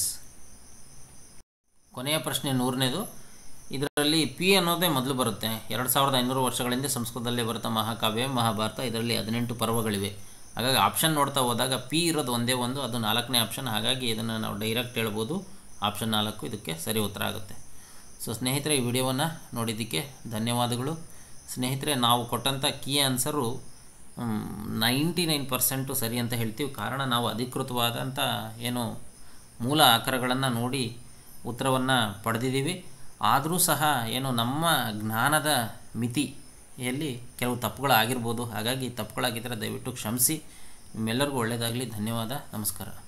ಕೊನೆಯ ಪ್ರಶ್ನೆ ನೂರನೇದು ಇದರಲ್ಲಿ ಪಿ ಅನ್ನೋದೇ ಮೊದಲು ಬರುತ್ತೆ ಎರಡು ಸಾವಿರದ ಐನೂರು ವರ್ಷಗಳ ಹಿಂದೆ ಸಂಸ್ಕೃತದಲ್ಲೇ ಬರುತ್ತಾ ಮಹಾಕಾವ್ಯ ಮಹಾಭಾರತ ಇದರಲ್ಲಿ ಹದಿನೆಂಟು ಪರ್ವಗಳಿವೆ ಹಾಗಾಗಿ ಆಪ್ಷನ್ ನೋಡ್ತಾ ಹೋದಾಗ ಪಿ ಇರೋದು ಒಂದೇ ಒಂದು ಅದು ನಾಲ್ಕನೇ ಆಪ್ಷನ್ ಹಾಗಾಗಿ ಇದನ್ನು ನಾವು ಡೈರೆಕ್ಟ್ ಹೇಳ್ಬೋದು ಆಪ್ಷನ್ ನಾಲ್ಕು ಇದಕ್ಕೆ ಸರಿ ಉತ್ತರ ಆಗುತ್ತೆ ಸೊ ಸ್ನೇಹಿತರೆ ಈ ವಿಡಿಯೋವನ್ನು ನೋಡಿದ್ದಕ್ಕೆ ಧನ್ಯವಾದಗಳು ಸ್ನೇಹಿತರೆ ನಾವು ಕೊಟ್ಟಂಥ key answer ninety nine percent ಸರಿ ಅಂತ ಹೇಳ್ತೀವಿ ಕಾರಣ ನಾವು ಅಧಿಕೃತವಾದಂಥ ಏನು ಮೂಲ ಆಕಾರಗಳನ್ನು ನೋಡಿ ಉತ್ತರವನ್ನು ಪಡೆದಿದ್ದೀವಿ ಆದರೂ ಸಹ ಏನು ನಮ್ಮ ಜ್ಞಾನದ ಮಿತಿಯಲ್ಲಿ ಕೆಲವು ತಪ್ಪುಗಳಾಗಿರ್ಬೋದು ಹಾಗಾಗಿ ತಪ್ಪುಗಳಾಗಿದ್ದರೆ ದಯವಿಟ್ಟು ಕ್ಷಮಿಸಿ ನಿಮ್ಮೆಲ್ಲರಿಗೂ ಒಳ್ಳೆಯದಾಗಲಿ ಧನ್ಯವಾದ ನಮಸ್ಕಾರ